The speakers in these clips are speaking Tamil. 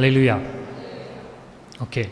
ஹalleluya ஓகே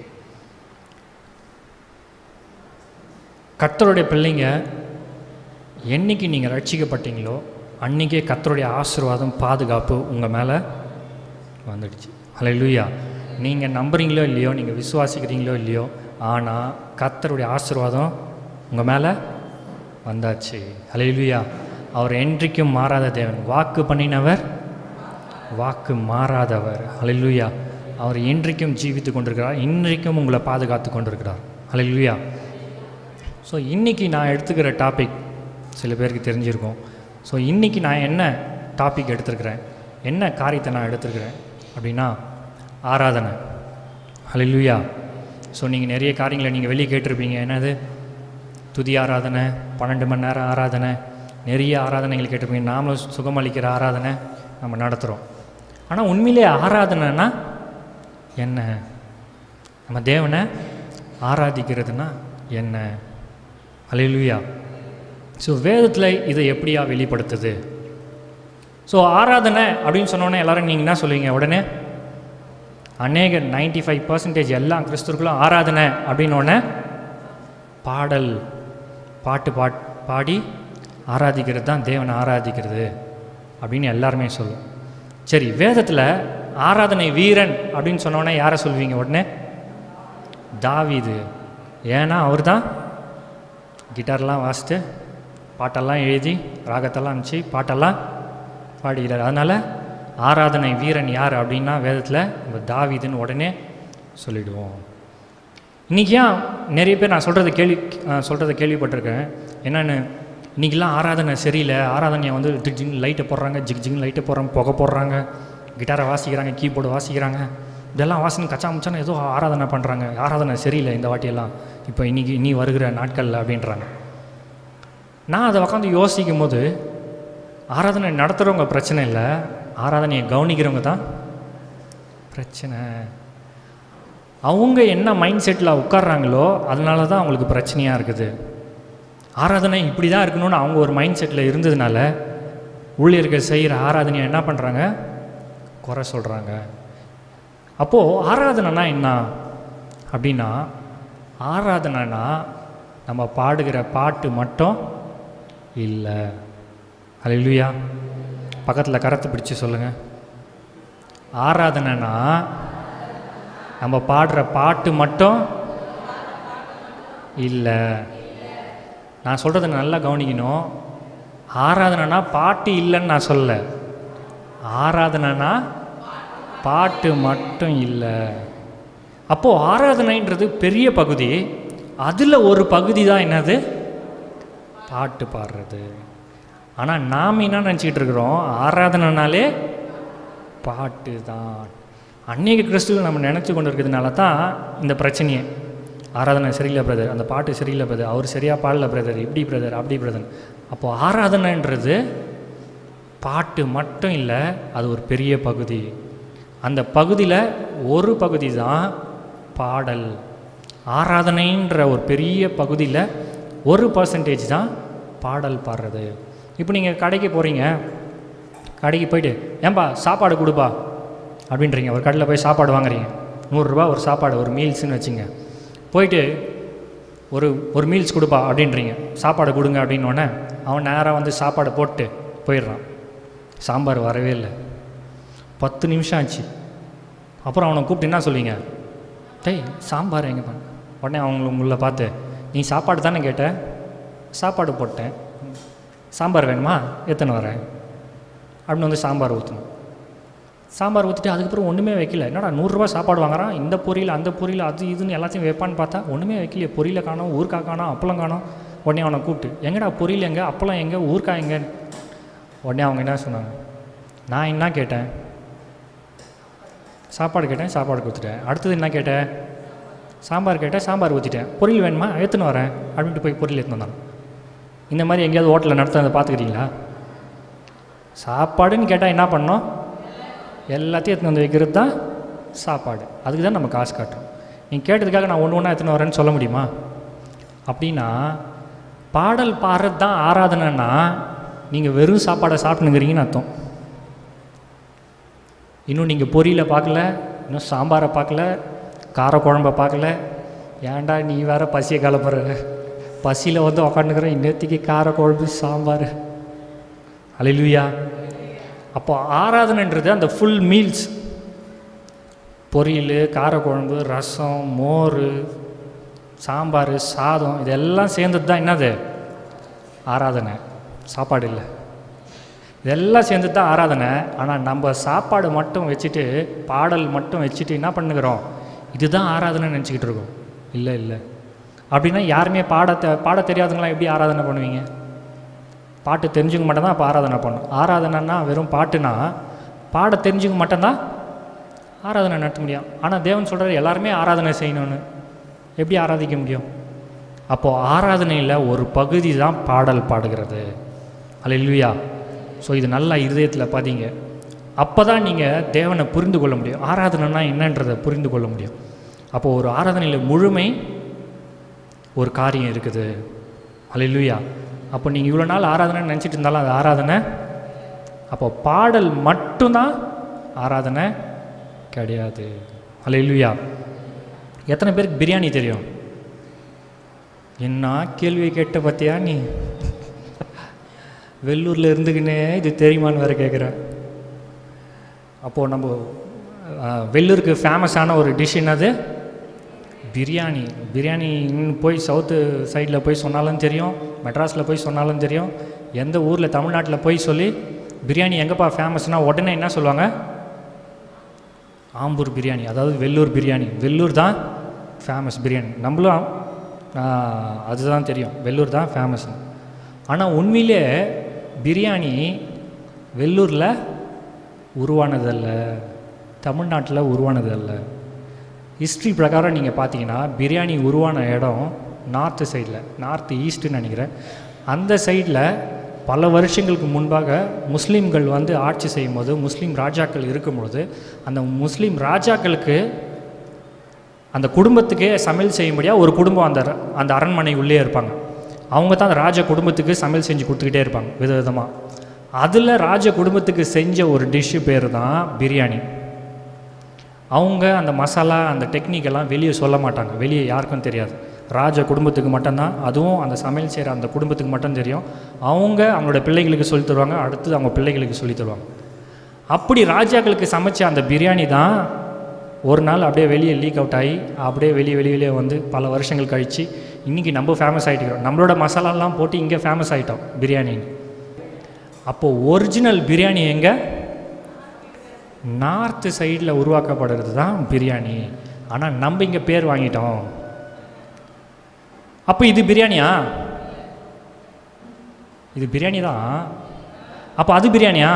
கர்த்தருடைய பிள்ளைங்க என்னைக்கு நீங்கள் ரட்சிக்கப்பட்டீங்களோ அன்றைக்கே கர்த்தருடைய ஆசீர்வாதம் பாதுகாப்பு உங்கள் மேலே வந்துடுச்சு ஹalleluya நீங்கள் நம்புறீங்களோ இல்லையோ நீங்கள் விசுவாசிக்கிறீங்களோ இல்லையோ ஆனால் கர்த்தருடைய ஆசீர்வாதம் உங்கள் மேலே வந்தாச்சு ஹalleluya அவர் என்றைக்கும் மாறாத தேவன் வாக்கு பண்ணினவர் வாக்கு மாறாதவர் ஹalleluya அவர் என்றைக்கும் ஜீவித்து கொண்டிருக்கிறார் இன்றைக்கும் உங்களை பாதுகாத்து கொண்டிருக்கிறார் ஹalleluya ஸோ இன்றைக்கி நான் எடுத்துக்கிற டாபிக் சில பேருக்கு தெரிஞ்சிருக்கும் ஸோ இன்றைக்கி நான் என்ன டாபிக் எடுத்திருக்கிறேன் என்ன காரியத்தை நான் எடுத்திருக்கிறேன் அப்படின்னா ஆராதனை ஹalleluya ஸோ நீங்கள் நிறைய காரியங்களை நீங்கள் வெளியே கேட்டிருப்பீங்க என்னது துதி ஆராதனை பன்னெண்டு மணி நேரம் ஆராதனை நிறைய ஆராதனைகள் கேட்டிருப்பீங்க நாமளும் சுகமளிக்கிற ஆராதனை நம்ம நடத்துகிறோம் ஆனால் உண்மையிலே ஆராதனைனா என்ன நம்ம தேவனை ஆராதிக்கிறதுனா என்ன ஹalleluya ஸோ வேதத்தில் இதை எப்படியா வெளிப்படுத்துது ஸோ ஆராதனை அப்படின்னு சொன்னோன்னே எல்லாரும் நீங்கள் என்ன சொல்லுவீங்க உடனே அநேக 95% ஃபைவ் பர்சன்டேஜ் எல்லா கிறிஸ்துவர்களும் ஆராதனை அப்படின்னோடனே பாடல் பாட்டு பாட் பாடி ஆராதிக்கிறது தான் தேவனை ஆராதிக்கிறது அப்படின்னு எல்லாருமே சொல்லும் சரி வேதத்தில் ஆராதனை வீரன் அப்படின்னு சொன்னோன்னே யாரை சொல்வீங்க உடனே தாவீது ஏன்னா அவர் தான் கிட்டார்லாம் வாசித்து பாட்டெல்லாம் எழுதி ராகத்தெல்லாம் அனுப்பிச்சு பாட்டெல்லாம் பாடுகிறார் அதனால் ஆராதனை வீரன் யார் அப்படின்னா வேதத்தில் நம்ம தாவீதுன்னு உடனே சொல்லிடுவோம் இன்றைக்கி ஏன் நிறைய பேர் நான் சொல்கிறத கேள்வி சொல்கிறத கேள்விப்பட்டிருக்கேன் என்னென்னு இன்றைக்கெலாம் ஆராதனை சரியில்லை ஆராதனையை வந்து திடீர்னு லைட்டை போடுறாங்க ஜிக் ஜிக்னு லைட்டை போடுறாங்க புகை போடுறாங்க கிட்டாரை வாசிக்கிறாங்க கீபோர்டு வாசிக்கிறாங்க இதெல்லாம் வாசனை கச்சா முச்சான ஏதோ ஆராதனை பண்ணுறாங்க ஆராதனை சரியில்லை இந்த வாட்டியெல்லாம் இப்போ இன்றைக்கி இனி வருகிற நாட்களில் அப்படின்றாங்க நான் அதை உட்காந்து யோசிக்கும் போது ஆராதனை நடத்துகிறவங்க பிரச்சனை இல்லை ஆராதனையை கவனிக்கிறவங்க தான் பிரச்சனை அவங்க என்ன மைண்ட் செட்டில் உட்கார்றாங்களோ அதனால தான் அவங்களுக்கு பிரச்சனையாக இருக்குது ஆராதனை இப்படி தான் இருக்கணும்னு அவங்க ஒரு மைண்ட் செட்டில் இருந்ததுனால ஊழியர்கள் செய்கிற ஆராதனையை என்ன பண்ணுறாங்க குறை சொல்கிறாங்க அப்போது ஆராதனைனா என்ன அப்படின்னா ஆராதனைனா நம்ம பாடுகிற பாட்டு மட்டும் இல்லை ஹalleluya பக்கத்தில் கரத்தை பிடிச்சு சொல்லுங்கள் ஆராதனைனா நம்ம பாடுற பாட்டு மட்டும் இல்லை நான் சொல்கிறத நல்லா கவனிக்கணும் ஆராதனைனா பாட்டு இல்லைன்னு நான் சொல்லலை ஆராதனைனா பாட்டு மட்டும் இல்லை அப்போது ஆராதனைன்றது பெரிய பகுதி அதில் ஒரு பகுதி தான் என்னது பாட்டு பாடுறது ஆனால் நாம் என்ன நினச்சிக்கிட்டு இருக்கிறோம் ஆராதனைனாலே பாட்டு தான் அநேக கிறிஸ்துவ நம்ம நினச்சி கொண்டு இருக்கிறதுனால தான் இந்த பிரச்சனையே ஆராதனை சரியில்லை பிரதர் அந்த பாட்டு சரியில்லை பிரதர் அவர் சரியாக பாடல பிரதர் இப்படி பிரதர் அப்படி பிரதர் அப்போது ஆராதனைன்றது பாட்டு மட்டும் இல்லை அது ஒரு பெரிய பகுதி அந்த பகுதியில் ஒரு பகுதி தான் பாடல் ஆராதனைன்ற ஒரு பெரிய பகுதியில் ஒரு பர்சன்டேஜ் தான் பாடல் பாடுறது இப்போ நீங்கள் கடைக்கு போகிறீங்க கடைக்கு போயிட்டு ஏன்பா சாப்பாடு கொடுப்பா அப்படின்றீங்க ஒரு கடையில் போய் சாப்பாடு வாங்குறீங்க நூறுரூபா ஒரு சாப்பாடு ஒரு மீல்ஸ்னு வச்சுங்க போயிட்டு ஒரு ஒரு மீல்ஸ் கொடுப்பா அப்படின்றீங்க சாப்பாடு கொடுங்க அப்படின்னோடனே அவன் நேராக வந்து சாப்பாடை போட்டு போயிடுறான் சாம்பார் வரவே இல்லை பத்து நிமிஷம் ஆச்சு அப்புறம் அவனை கூப்பிட்டு என்ன சொல்வீங்க டேய் சாம்பார் எங்கே பண்ண உடனே அவங்க உங்களை பார்த்து நீ சாப்பாடு தானே கேட்ட சாப்பாடு போட்டேன் சாம்பார் வேணுமா எத்தனை வரேன் அப்படின்னு வந்து சாம்பார் ஊற்றணும் சாம்பார் ஊற்றிட்டு அதுக்கப்புறம் ஒன்றுமே வைக்கல என்னடா நூறுரூவா சாப்பாடு வாங்குறான் இந்த பொரியல் அந்த பொரியல் அது இதுன்னு எல்லாத்தையும் வைப்பான்னு பார்த்தா ஒன்றுமே வைக்கலையே பொரியலை காணோம் ஊறுக்காய் காணோம் அப்பளம் காணோம் உடனே அவனை கூப்பிட்டு எங்கடா பொரியல் எங்கே அப்பளம் எங்கே ஊறுக்காய் எங்கே உடனே அவங்க என்ன சொன்னாங்க நான் என்ன கேட்டேன் சாப்பாடு கேட்டேன் சாப்பாடு கொடுத்துட்டேன் அடுத்தது என்ன கேட்டேன் சாம்பார் கேட்டேன் சாம்பார் ஊற்றிட்டேன் பொரியல் வேணுமா எடுத்துன்னு வரேன் அப்படின்ட்டு போய் பொரியல் எடுத்துன்னு வந்தான் இந்த மாதிரி எங்கேயாவது ஹோட்டலில் நடத்துறதை பார்த்துக்கிறீங்களா சாப்பாடுன்னு கேட்டால் என்ன பண்ணோம் எல்லாத்தையும் எடுத்துன்னு வந்து வைக்கிறது தான் சாப்பாடு அதுக்கு தான் நம்ம காசு காட்டுறோம் நீங்கள் கேட்டதுக்காக நான் ஒன்று ஒன்றா எடுத்துன்னு வரேன்னு சொல்ல முடியுமா அப்படின்னா பாடல் பாடுறது தான் ஆராதனைன்னா நீங்கள் வெறும் சாப்பாடை சாப்பிட்டுனுங்கிறீங்கன்னு அர்த்தம் இன்னும் நீங்கள் பொரியலை பார்க்கல இன்னும் சாம்பாரை பார்க்கல கார குழம்ப பார்க்கல ஏன்டா நீ வேற பசியை கலப்புற பசியில் வந்து உக்காந்துக்கிறேன் இன்னத்துக்கு கார குழம்பு சாம்பார் அலையிலுயா அப்போ ஆராதனைன்றது அந்த ஃபுல் மீல்ஸ் பொரியல் காரக்குழம்பு ரசம் மோர் சாம்பார் சாதம் இதெல்லாம் சேர்ந்தது தான் என்னது ஆராதனை சாப்பாடு இல்லை இதெல்லாம் சேர்ந்து தான் ஆராதனை ஆனால் நம்ம சாப்பாடு மட்டும் வச்சுட்டு பாடல் மட்டும் வச்சுட்டு என்ன பண்ணுகிறோம் இதுதான் ஆராதனை நினச்சிக்கிட்டு இருக்கோம் இல்லை இல்லை அப்படின்னா யாருமே பாட தெ பாட தெரியாதவங்களாம் எப்படி ஆராதனை பண்ணுவீங்க பாட்டு தெரிஞ்சுக்க மட்டும்தான் அப்போ ஆராதனை பண்ணும் ஆராதனைன்னா வெறும் பாட்டுனா பாட தெரிஞ்சுக்க மட்டும்தான் ஆராதனை நடத்த முடியும் ஆனால் தேவன் சொல்கிறார் எல்லாருமே ஆராதனை செய்யணும்னு எப்படி ஆராதிக்க முடியும் அப்போது ஆராதனையில் ஒரு பகுதி தான் பாடல் பாடுகிறது அல்லா ஸோ இது நல்லா இருதயத்தில் பதிங்க அப்போ தான் நீங்கள் தேவனை புரிந்து கொள்ள முடியும் ஆராதனைனா என்னன்றதை புரிந்து கொள்ள முடியும் அப்போது ஒரு ஆராதனையில் முழுமை ஒரு காரியம் இருக்குது அல்லா அப்போ நீங்கள் இவ்வளோ நாள் ஆராதனை நினச்சிட்டு இருந்தாலும் அது ஆராதனை அப்போ பாடல் மட்டும்தான் ஆராதனை கிடையாது அல்லா எத்தனை பேருக்கு பிரியாணி தெரியும் என்ன கேள்வி கேட்ட பார்த்தியா நீ வெள்ளூரில் இருந்துக்கினே இது தெரியுமான்னு வேறு கேட்குறேன் அப்போது நம்ம அஹ், வெள்ளூருக்கு ஃபேமஸான ஒரு டிஷ் என்னது பிரியாணி பிரியாணி இன்னும் போய் சவுத்து சைடில் போய் சொன்னாலும் தெரியும் மெட்ராஸில் போய் சொன்னாலும் தெரியும் எந்த ஊரில் தமிழ்நாட்டில் போய் சொல்லி பிரியாணி எங்கேப்பா ஃபேமஸ்னால் உடனே என்ன சொல்லுவாங்க ஆம்பூர் பிரியாணி அதாவது வெள்ளூர் பிரியாணி வெள்ளூர் தான் ஃபேமஸ் பிரியாணி நம்மளும் ஆஹ், அதுதான் தெரியும் வெள்ளூர் தான் ஃபேமஸ் ஆனால் உண்மையிலே பிரியாணி வெள்ளூரில் உருவானதல்ல தமிழ்நாட்டில் உருவானதல்ல ஹிஸ்ட்ரி பிரகாரம் நீங்கள் பார்த்தீங்கன்னா பிரியாணி உருவான இடம் நார்த்து சைடில் நார்த்து ஈஸ்ட்டுன்னு நினைக்கிறேன் அந்த சைடில் பல வருஷங்களுக்கு முன்பாக முஸ்லீம்கள் வந்து ஆட்சி செய்யும்போது முஸ்லீம் ராஜாக்கள் இருக்கும்பொழுது அந்த முஸ்லீம் ராஜாக்களுக்கு அந்த குடும்பத்துக்கே சமையல் செய்யும்படியாக ஒரு குடும்பம் அந்த ர- அந்த அரண்மனை உள்ளே இருப்பாங்க அவங்க தான் அந்த ராஜ குடும்பத்துக்கு சமையல் செஞ்சு கொடுத்துக்கிட்டே இருப்பாங்க விதவிதமாக அதில் ராஜ குடும்பத்துக்கு செஞ்ச ஒரு டிஷ்ஷு பேர் தான் பிரியாணி அவங்க அந்த மசாலா அந்த டெக்னிக்கெல்லாம் வெளியே சொல்ல மாட்டாங்க வெளியே யாருக்கும் தெரியாது ராஜ குடும்பத்துக்கு மட்டும்தான் அதுவும் அந்த சமையல் செய்கிற அந்த குடும்பத்துக்கு மட்டும் தெரியும் அவங்க அவங்களோட பிள்ளைகளுக்கு சொல்லி தருவாங்க அடுத்து அவங்க பிள்ளைகளுக்கு சொல்லி தருவாங்க அப்படி ராஜாக்களுக்கு சமைச்ச அந்த பிரியாணி தான் ஒரு நாள் அப்படியே வெளியே லீக் அவுட் ஆகி அப்படியே வெளியே வெளியே வெளியே வந்து பல வருஷங்கள் கழித்து இன்றைக்கி நம்ம ஃபேமஸ் ஆகிட்டுக்கிறோம் நம்மளோட மசாலாலாம் போட்டு இங்கே ஃபேமஸ் ஆகிட்டோம் பிரியாணின்னு அப்போது ஒரிஜினல் பிரியாணி எங்கே நார்த்து சைடில் உருவாக்கப்படுறது தான் பிரியாணி ஆனால் நம்ம இங்கே பேர் வாங்கிட்டோம் அப்போ இது பிரியாணியா இது பிரியாணி தான் அப்போ அது பிரியாணியா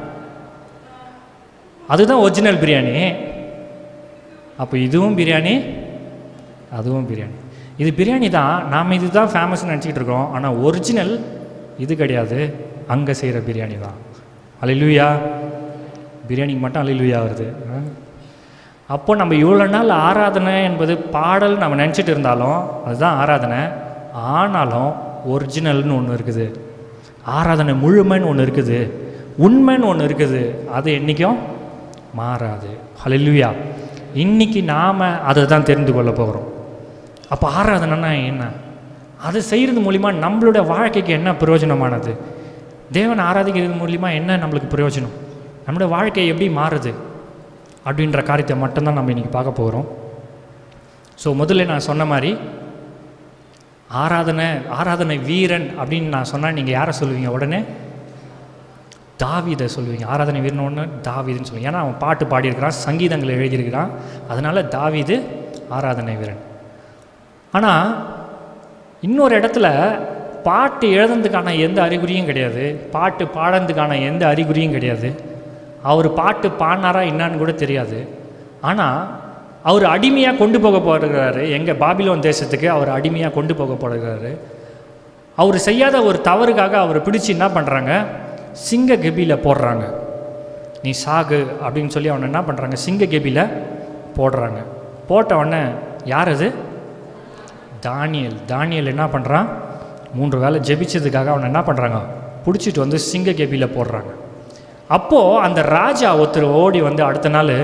அதுதான் ஒரிஜினல் பிரியாணி அப்போ இதுவும் பிரியாணி அதுவும் பிரியாணி இது பிரியாணி தான் நாம் இது தான் ஃபேமஸ்னு நினச்சிக்கிட்டு இருக்கோம் ஆனால் ஒரிஜினல் இது கிடையாது அங்கே செய்கிற பிரியாணி தான் அலையிலுயா பிரியாணிக்கு மட்டும் அலையிலுயா வருது ஆ? அப்போ நம்ம இவ்வளோ நாள் ஆராதனை என்பது பாடல் நம்ம நினச்சிட்டு இருந்தாலும் அதுதான் ஆராதனை ஆனாலும் ஒரிஜினல்னு ஒன்று இருக்குது ஆராதனை முழுமைன்னு ஒன்று இருக்குது உண்மைன்னு ஒன்று இருக்குது அது என்றைக்கும் மாறாது ஹalleluya இன்னைக்கு நாம் அதை தான் தெரிந்து கொள்ள போகிறோம் அப்போ ஆராதனைன்னா என்ன அதை செய்கிறது மூலிமா நம்மளோட வாழ்க்கைக்கு என்ன பிரயோஜனமானது தேவனை ஆராதிக்கிறது மூலிமா என்ன நம்மளுக்கு பிரயோஜனம் நம்மளோட வாழ்க்கை எப்படி மாறுது அப்படின்ற காரியத்தை மட்டும்தான் நம்ம இன்றைக்கி பார்க்க போகிறோம் ஸோ முதல்ல நான் சொன்ன மாதிரி ஆராதனை ஆராதனை வீரன் அப்படின்னு நான் சொன்னால் நீங்கள் யாரை சொல்லுவீங்க உடனே தாவீதை சொல்லுவீங்க ஆராதனை வீரன் ஒன்று தாவீதுன்னு சொல்லுவீங்க ஏன்னா அவன் பாட்டு பாடியிருக்கிறான் சங்கீதங்கள் எழுதியிருக்கிறான் அதனால் தாவீது ஆராதனை வீரன் ஆனால் இன்னொரு இடத்துல பாட்டு எழுதுறதுக்கான எந்த அறிகுறியும் கிடையாது பாட்டு பாடுறதுக்கான எந்த அறிகுறியும் கிடையாது அவர் பாட்டு பாடினாரா என்னான்னு கூட தெரியாது ஆனால் அவர் அடிமையாக கொண்டு போக போகிறாரு எங்கள் பாபிலோன் தேசத்துக்கு அவர் அடிமையாக கொண்டு போக போகிறாரு அவர் செய்யாத ஒரு தவறுக்காக அவரை பிடிச்சி என்ன பண்ணுறாங்க சிங்க கெபியில் போடுறாங்க நீ சாகு அப்படின்னு சொல்லி அவனை என்ன பண்ணுறாங்க சிங்க கெபியில் போடுறாங்க போட்ட உடனே யார் அது தானியல் தானியல் என்ன பண்ணுறான் மூன்று வேளை ஜெபிச்சதுக்காக அவனை என்ன பண்ணுறாங்க பிடிச்சிட்டு வந்து சிங்க கெபியில் போடுறாங்க அப்போது அந்த ராஜா ஒருத்தர் ஓடி வந்து அடுத்த நாள்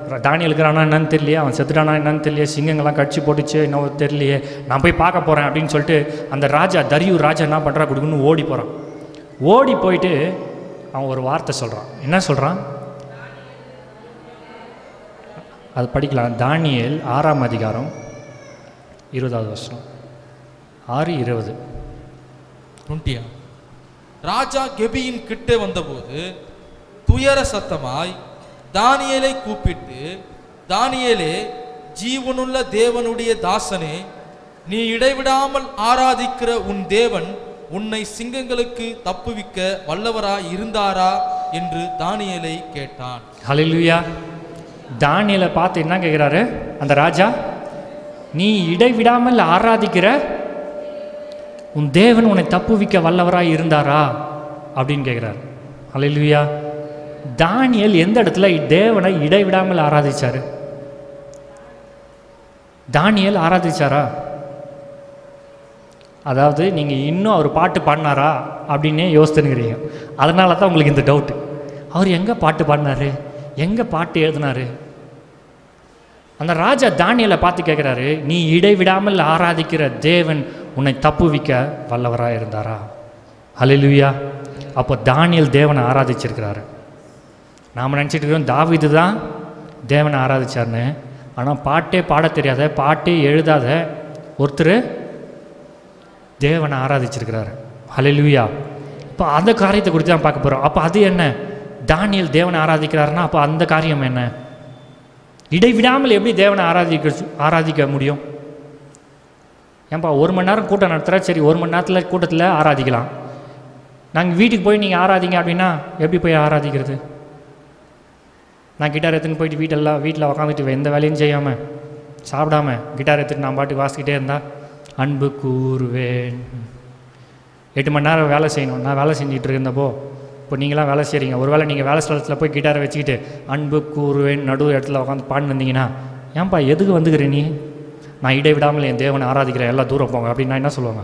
தானியல் இருக்கிறானா என்னன்னு தெரியலையே அவன் செத்துட்டானா என்னன்னு தெரியலையே சிங்கங்கள்லாம் கடிச்சு போட்டுச்சு என்னவோ தெரியலையே நான் போய் பார்க்க போகிறேன் அப்படின்னு சொல்லிட்டு அந்த ராஜா தரியூர் ராஜா என்ன பண்ணுறா கொடுக்குன்னு ஓடி போகிறான் ஓடி போயிட்டு அவன் ஒரு வார்த்தை சொல்கிறான் என்ன சொல்கிறான் அது படிக்கலாம் தானியேல் ஆறாம் அதிகாரம் இருபதாவது வருஷம் ஆறு இருபது டுவெண்ட்டியா ராஜா கெபியின் கிட்டே வந்தபோது துயர சத்தமாய் தானியேலை கூப்பிட்டு தானியேலே ஜீவனுள்ள தேவனுடைய தாசனே நீ இடைவிடாமல் ஆராதிக்கிற உன் தேவன் உன்னை சிங்கங்களுக்கு தப்புவிக்க வல்லவராய் இருந்தாரா என்று தானியேலை கேட்டான் ஹalleluya தானியலை பார்த்து என்ன கேட்குறாரு அந்த ராஜா நீ இடைவிடாமல் ஆராதிக்கிற உன் தேவன் உன்னை தப்புவிக்க வல்லவராய் இருந்தாரா அப்படின்னு கேட்குறாரு ஹalleluya தானியல் எந்த இடத்துல தேவனை இடைவிடாமல் ஆராதிச்சாரு தானியல் ஆராதிச்சாரா அதாவது நீங்கள் இன்னும் அவர் பாட்டு பாடினாரா அப்படின்னே யோசித்துனுக்கிறீங்க அதனால தான் உங்களுக்கு இந்த டவுட்டு அவர் எங்கே பாட்டு பாடினாரு எங்கே பாட்டு எழுதினாரு அந்த ராஜா தானியலை பார்த்து கேட்குறாரு நீ இடைவிடாமல் ஆராதிக்கிற தேவன் உன்னை தப்புவிக்க வல்லவராக இருந்தாரா ஹalleluya அப்போ தானியல் தேவனை ஆராதிச்சிருக்கிறாரு நாம் நினச்சிட்டு இருக்கிறோம் தாவீது தான் தேவனை ஆராதிச்சார்னு ஆனால் பாட்டே பாடத் தெரியாத பாட்டே எழுதாத ஒருத்தர் தேவனை ஆராதிச்சிருக்கிறாரு ஹalleluya இப்போ அந்த காரியத்தை குறித்து தான் பார்க்க போகிறோம் அப்போ அது என்ன தானியல் தேவனை ஆராதிக்கிறாருன்னா அப்போ அந்த காரியம் என்ன இடைவிடாமல் எப்படி தேவனை ஆராதிக்க ஆராதிக்க முடியும் ஏன்பா ஒரு மணி நேரம் கூட்டம் நடத்துகிறா சரி ஒரு மணி நேரத்தில் கூட்டத்தில் ஆராதிக்கலாம் நாங்கள் வீட்டுக்கு போய் நீங்கள் ஆராதிங்க அப்படின்னா எப்படி போய் ஆராதிக்கிறது நான் கிட்டார் எடுத்துன்னு போயிட்டு வீட்டெல்லாம் வீட்டில் உக்காந்துட்டு எந்த வேலையும் செய்யாமல் சாப்பிடாம கிட்டார் எடுத்துட்டு நான் பாட்டுக்கு வாசிக்கிட்டே இருந்தா அன்பு கூறுவேன் எட்டு மணி நேரம் வேலை செய்யணும் நான் வேலை செஞ்சுட்டு இருந்தப்போ இப்போ நீங்களாம் வேலை செய்கிறீங்க ஒருவேளை நீங்கள் வேலை ஸ்தலத்தில் போய் கிட்டாரை வச்சுக்கிட்டு அன்பு கூறுவேன் நடு இடத்துல உட்காந்து பாடினு வந்தீங்கன்னா ஏன்பா எதுக்கு வந்துக்கிற நீ நான் இடைவிடாமல் என் தேவனை ஆராதிக்கிறேன் எல்லாம் தூரம் போங்க அப்படின்னா என்ன சொல்லுவாங்க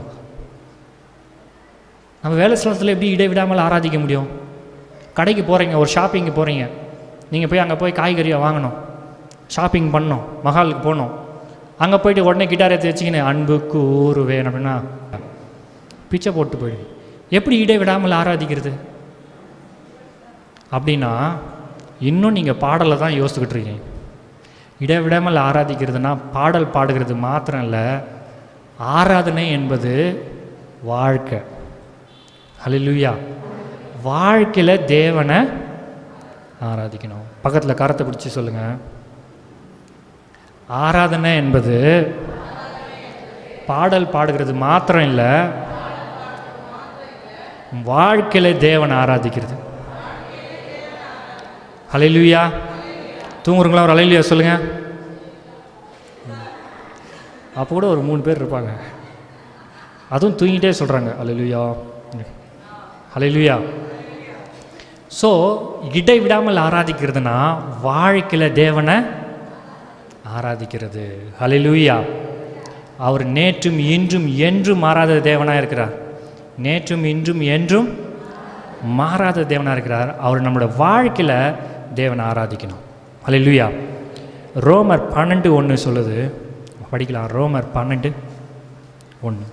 நம்ம வேலை ஸ்தலத்தில் எப்படி இடைவிடாமல் ஆராதிக்க முடியும் கடைக்கு போகிறீங்க ஒரு ஷாப்பிங்கு போகிறீங்க நீங்கள் போய் அங்கே போய் காய்கறியை வாங்கணும் ஷாப்பிங் பண்ணணும் மஹாலுக்கு போகணும் அங்கே போயிட்டு உடனே கிட்டார் எடுத்து வச்சுக்கின்னு அன்பு கூறுவேன் அப்படின்னா பிச்சை போட்டு போயிடு எப்படி இடைவிடாமல் ஆராதிக்கிறது அப்படின்னா இன்னும் நீங்கள் பாடலை தான் யோசிச்சுக்கிட்டு இருக்கீங்க இடைவிடாமல் ஆராதிக்கிறதுனா பாடல் பாடுகிறது மாத்திரம் இல்லை ஆராதனை என்பது வாழ்க்கை ஹalleluya வாழ்க்கையில் தேவனை ஆராதிக்கணும் பக்கத்தில் கரத்தை பிடிச்சி சொல்லுங்கள் ஆராதனை என்பது பாடல் பாடுகிறது மாத்திரம் இல்லை வாழ்க்கையில் தேவனை ஆராதிக்கிறது ஹalleluya தூங்குறவங்களா ஒரு ஹalleluya சொல்லுங்க அப்போ கூட ஒரு மூணு பேர் இருப்பாங்க அதுவும் தூங்கிட்டே சொல்கிறாங்க ஹalleluya ஹalleluya ஸோ இடை விடாமல் ஆராதிக்கிறதுனா வாழ்க்கையில் தேவனை ஆராதிக்கிறது ஹalleluya அவர் நேற்றும் இன்றும் என்றும் மாறாத தேவனாக இருக்கிறார் நேற்றும் இன்றும் என்றும் மாறாத தேவனாக இருக்கிறார் அவர் நம்மளோட வாழ்க்கையில் தேவனை ஆராதிக்கணும் ஹalleluya ரோமர் பன்னெண்டு ஒன்று சொல்லுது படிக்கலாம் ரோமர் பன்னெண்டு ஒன்று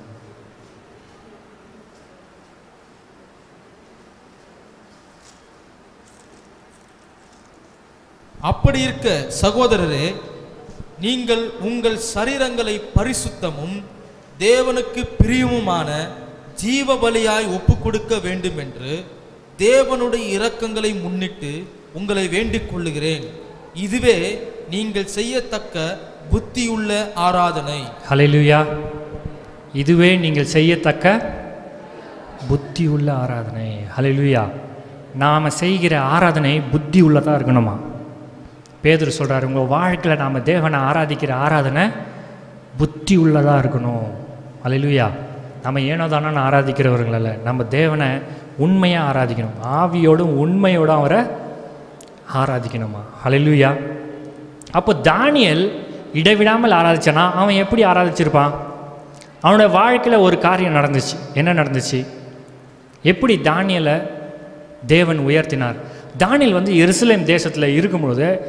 அப்படி இருக்க சகோதரரே நீங்கள் உங்கள் சரீரங்களை பரிசுத்தமும் தேவனுக்கு பிரியமுமான ஜீவ பலியாய் ஒப்பு கொடுக்க வேண்டும் என்று தேவனுடைய இரக்கங்களை முன்னிட்டு உங்களை வேண்டிக் கொள்ளுகிறேன் இதுவே நீங்கள் செய்யத்தக்க புத்தியுள்ள ஆராதனை ஹalleluya இதுவே நீங்கள் செய்யத்தக்க புத்தி உள்ள ஆராதனை ஹalleluya நாம் செய்கிற ஆராதனை புத்தி உள்ளதாக இருக்கணுமா பேதுரு சொல்கிறார் உங்கள் வாழ்க்கையில் நாம் தேவனை ஆராதிக்கிற ஆராதனை புத்தி உள்ளதாக இருக்கணும் ஹalleluya நம்ம ஏனோ தானோன்னு ஆராதிக்கிறவர்களல்ல நம்ம தேவனை உண்மையாக ஆராதிக்கணும் ஆவியோடும் உண்மையோடும் அவரை ஆராதிக்கணுமா ஹalleluya அப்போ தானியல் இடைவிடாமல் ஆராதிச்சானா அவன் எப்படி ஆராதிச்சிருப்பான் அவனோட வாழ்க்கையில் ஒரு காரியம் நடந்துச்சு என்ன நடந்துச்சு எப்படி தானியலை தேவன் உயர்த்தினார் தானியல் வந்து எருசலேம் தேசத்தில் இருக்கும்பொழுது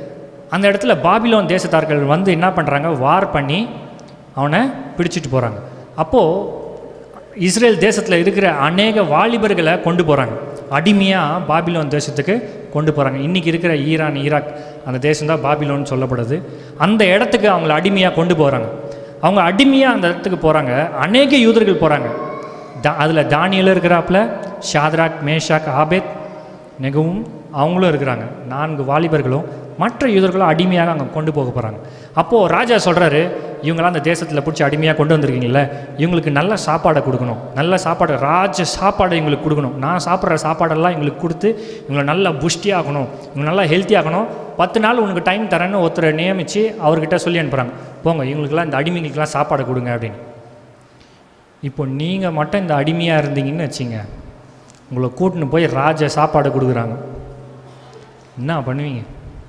அந்த இடத்துல பாபிலோன் தேசத்தார்கள் வந்து என்ன பண்ணுறாங்க வார் பண்ணி அவனை பிடிச்சிட்டு போகிறாங்க அப்போது இஸ்ரேல் தேசத்தில் இருக்கிற அநேக வாலிபர்களை கொண்டு போகிறாங்க அடிமையாக பாபிலோன் தேசத்துக்கு கொண்டு போகிறாங்க இன்றைக்கி இருக்கிற ஈரான் ஈராக் அந்த தேசம் தான் பாபிலோன்னு சொல்லப்படுது அந்த இடத்துக்கு அவங்கள அடிமையாக கொண்டு போகிறாங்க அவங்க அடிமையாக அந்த இடத்துக்கு போகிறாங்க அநேக யூதர்கள் போகிறாங்க தா அதில் தானியலும் இருக்கிறாப்புல ஷாத்ராக் மேஷாக் ஆபேத் நெகவும் அவங்களும் இருக்கிறாங்க நான்கு வாலிபர்களும் மற்ற யூதர்களும் அடிமையாக அங்கே கொண்டு போக போகிறாங்க அப்போது ராஜா சொல்கிறாரு இவங்களாம் அந்த தேசத்தில் பிடிச்சி அடிமையாக கொண்டு வந்திருக்கீங்களே இவங்களுக்கு நல்ல சாப்பாடை கொடுக்கணும் நல்ல சாப்பாடு ராஜ சாப்பாடை இவங்களுக்கு கொடுக்கணும் நான் சாப்பிட்ற சாப்பாடெல்லாம் இவங்களுக்கு கொடுத்து இவங்களை நல்லா புஷ்டியாகணும் இவங்க நல்லா ஹெல்த்தியாகணும் பத்து நாள் உனக்கு டைம் தரேன்னு ஒருத்தரை நியமித்து அவர்கிட்ட சொல்லி அனுப்புகிறாங்க போங்க இவங்களுக்கெல்லாம் இந்த அடிமைங்களுக்கெல்லாம் சாப்பாடு கொடுங்க அப்படின்னு இப்போ நீங்கள் மட்டும் இந்த அடிமையாக இருந்தீங்கன்னு வச்சிங்க உங்களை கூட்டின்னு போய் ராஜ சாப்பாடு கொடுக்குறாங்க என்ன பண்ணுவீங்க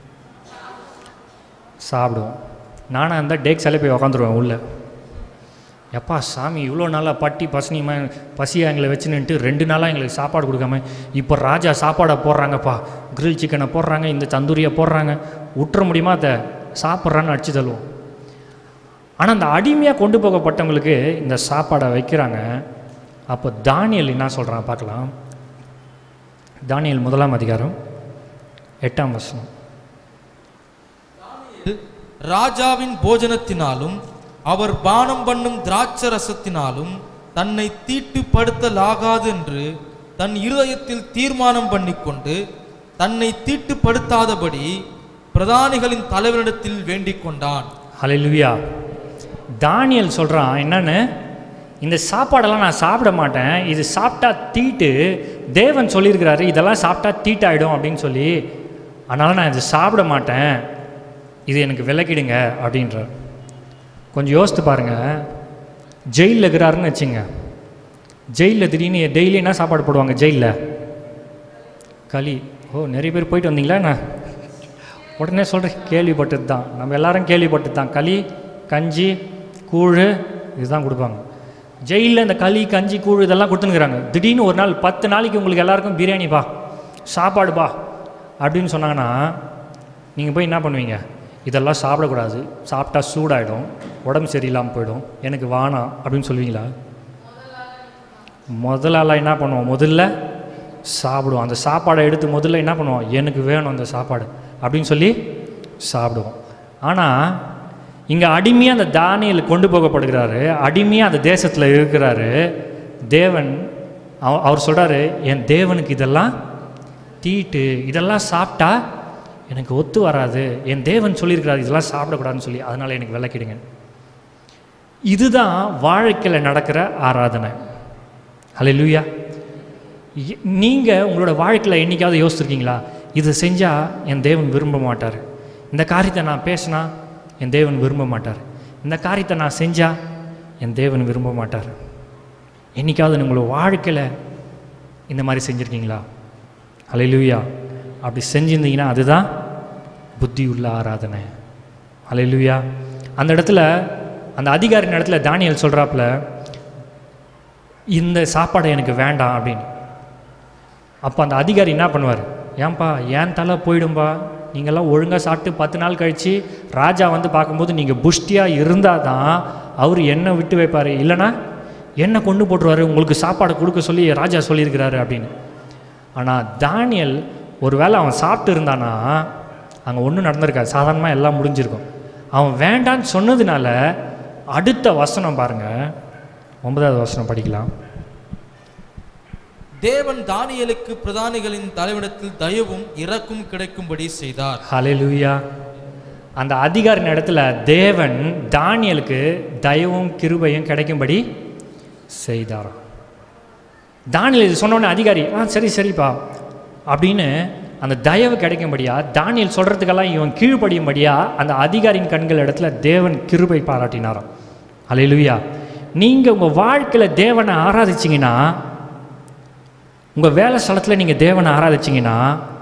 சாப்பிடுவோம் நானாக இருந்தால் டேக்ஸாலே போய் உக்காந்துருவேன் உள்ளே எப்பா சாமி இவ்வளோ நாளாக பட்டி பசனிமா பசியாக எங்களை வச்சு நின்ட்டு ரெண்டு நாளாக எங்களுக்கு சாப்பாடு கொடுக்காம இப்போ ராஜா சாப்பாடை போடுறாங்கப்பா கிரில் சிக்கனை போடுறாங்க இந்த தந்தூரியை போடுறாங்க விட்டுற முடியுமா அதை சாப்பிட்றான்னு அடிச்சு தள்ளுவோம் ஆனால் அந்த அடிமையாக கொண்டு போகப்பட்டவங்களுக்கு இந்த சாப்பாடை வைக்கிறாங்க அப்போ தானியல் என்ன சொல்கிறான் பார்க்கலாம் தானியல் முதலாம் அதிகாரம் எட்டாம் வசனம் ராஜாவின் போஜனத்தினாலும் அவர் பானம் பண்ணும் திராட்சை ரசத்தினாலும் தன்னை தீட்டுப்படுத்தலாகாது என்று தன் இருதயத்தில் தீர்மானம் பண்ணிக்கொண்டு தன்னை தீட்டுப்படுத்தாதபடி பிரதானிகளின் தலைவரிடத்தில் வேண்டிக் கொண்டான் ஹalleluya தானியல் சொல்கிறான் என்னன்னு இந்த சாப்பாடெல்லாம் நான் சாப்பிட மாட்டேன் இது சாப்பிட்டா தீட்டு தேவன் சொல்லியிருக்கிறாரு இதெல்லாம் சாப்பிட்டா தீட்டாயிடும் அப்படின்னு சொல்லி அதனால் நான் இது சாப்பிட மாட்டேன் இது எனக்கு விலக்கிடுங்க அப்படின்றார் கொஞ்சம் யோசித்து பாருங்கள் ஜெயிலில் இருக்கிறாருன்னு வச்சுங்க ஜெயிலில் திடீர்னு டெய்லி என்ன சாப்பாடு போடுவாங்க ஜெயிலில் களி ஓ நிறைய பேர் போயிட்டு வந்தீங்களா என்ன உடனே சொல்கிறேன் கேள்விப்பட்டது தான் நம்ம எல்லாரும் கேள்விப்பட்டது தான் களி கஞ்சி கூழ் இதுதான் கொடுப்பாங்க ஜெயிலில் இந்த களி கஞ்சி கூழ் இதெல்லாம் கொடுத்துனுக்குறாங்க திடீர்னு ஒரு நாள் பத்து நாளைக்கு உங்களுக்கு எல்லாருக்கும் பிரியாணி பா சாப்பாடு பா அப்படின்னு சொன்னாங்கன்னா நீங்கள் போய் என்ன பண்ணுவீங்க இதெல்லாம் சாப்பிடக்கூடாது சாப்பிட்டா சூடாயிடும் உடம்பு சரியில்லாமல் போயிடும் எனக்கு வானாம் அப்படின்னு சொல்லுவீங்களா முதல்ல என்ன பண்ணுவோம் முதல்ல சாப்பிடுவோம் அந்த சாப்பாடை எடுத்து முதல்ல என்ன பண்ணுவோம் எனக்கு வேணும் அந்த சாப்பாடு அப்படின்னு சொல்லி சாப்பிடுவோம் ஆனால் இங்கே அடிமையாக அந்த தானியல் கொண்டு போகப்படுகிறாரு அடிமையாக அந்த தேசத்தில் இருக்கிறாரு தேவன் அவ- அவர் சொல்கிறாரு என் தேவனுக்கு இதெல்லாம் தீட்டு இதெல்லாம் சாப்பிட்டா எனக்கு ஒத்து வராது என் தேவன் சொல்லியிருக்கிறாரு இதெல்லாம் சாப்பிடக்கூடாதுன்னு சொல்லி அதனால் எனக்கு விளக்கிடுங்க இதுதான் வாழ்க்கையில் நடக்கிற ஆராதனை ஹalleluya நீங்கள் உங்களோட வாழ்க்கையில் என்னைக்காவது யோசிச்சிருக்கீங்களா இது செஞ்சால் என் தேவன் விரும்ப மாட்டார் இந்த காரியத்தை நான் பேசினா என் தேவன் விரும்ப மாட்டார் இந்த காரியத்தை நான் செஞ்சால் என் தேவன் விரும்ப மாட்டார் என்னைக்காவது உங்களோட வாழ்க்கையில் இந்த மாதிரி செஞ்சுருக்கீங்களா ஹalleluya அப்படி செஞ்சிருந்தீங்கன்னா அதுதான் புத்தி உள்ள ஆராதனை ஹalleluya அந்த இடத்துல அந்த அதிகாரின் இடத்துல தானியல் சொல்கிறாப்புல இந்த சாப்பாடு எனக்கு வேண்டாம் அப்படின்னு அப்போ அந்த அதிகாரி என்ன பண்ணுவார் ஏன்பா ஏன் தலை போயிடும்பா நீங்கள்லாம் ஒழுங்காக சாப்பிட்டு பத்து நாள் கழித்து ராஜா வந்து பார்க்கும்போது நீங்கள் புஷ்டியாக இருந்தால் தான் அவர் என்னை விட்டு வைப்பார் இல்லைன்னா என்ன கொண்டு போட்டுருவாரு உங்களுக்கு சாப்பாடு கொடுக்க சொல்லி ராஜா சொல்லியிருக்கிறாரு அப்படின்னு ஆனால் தானியல் ஒருவேளை அவன் சாப்பிட்டு இருந்தானா அங்கே ஒன்றும் நடந்திருக்காது சாதாரணமாக எல்லாம் முடிஞ்சிருக்கும் அவன் வேண்டான்னு சொன்னதுனால அடுத்த வசனம் பாருங்கள் ஒன்பதாவது வசனம் படிக்கலாம் தேவன் தானியலுக்கு பிரதானிகளின் தலைவரிடத்தில் தயவும் இரக்கும் கிடைக்கும்படி செய்தார் ஹalleluya அந்த அதிகாரின் இடத்துல தேவன் தானியலுக்கு தயவும் கிருபையும் கிடைக்கும்படி செய்தாராம் தானியல் இது சொன்னோடனே அதிகாரி ஆ சரி சரிப்பா அப்படின்னு அந்த தயவு கிடைக்கும்படியா தானியல் சொல்கிறதுக்கெல்லாம் இவன் கீழ்ப்படியும்படியா அந்த அதிகாரியின் கண்கள் இடத்துல தேவன் கிருபை பாராட்டினாராம் ஹalleluya நீங்கள் உங்கள் வாழ்க்கையில் தேவனை ஆராதிச்சிங்கன்னா உங்கள் வேலை ஸ்தலத்தில் நீங்கள் தேவனை ஆராதிச்சிங்கன்னா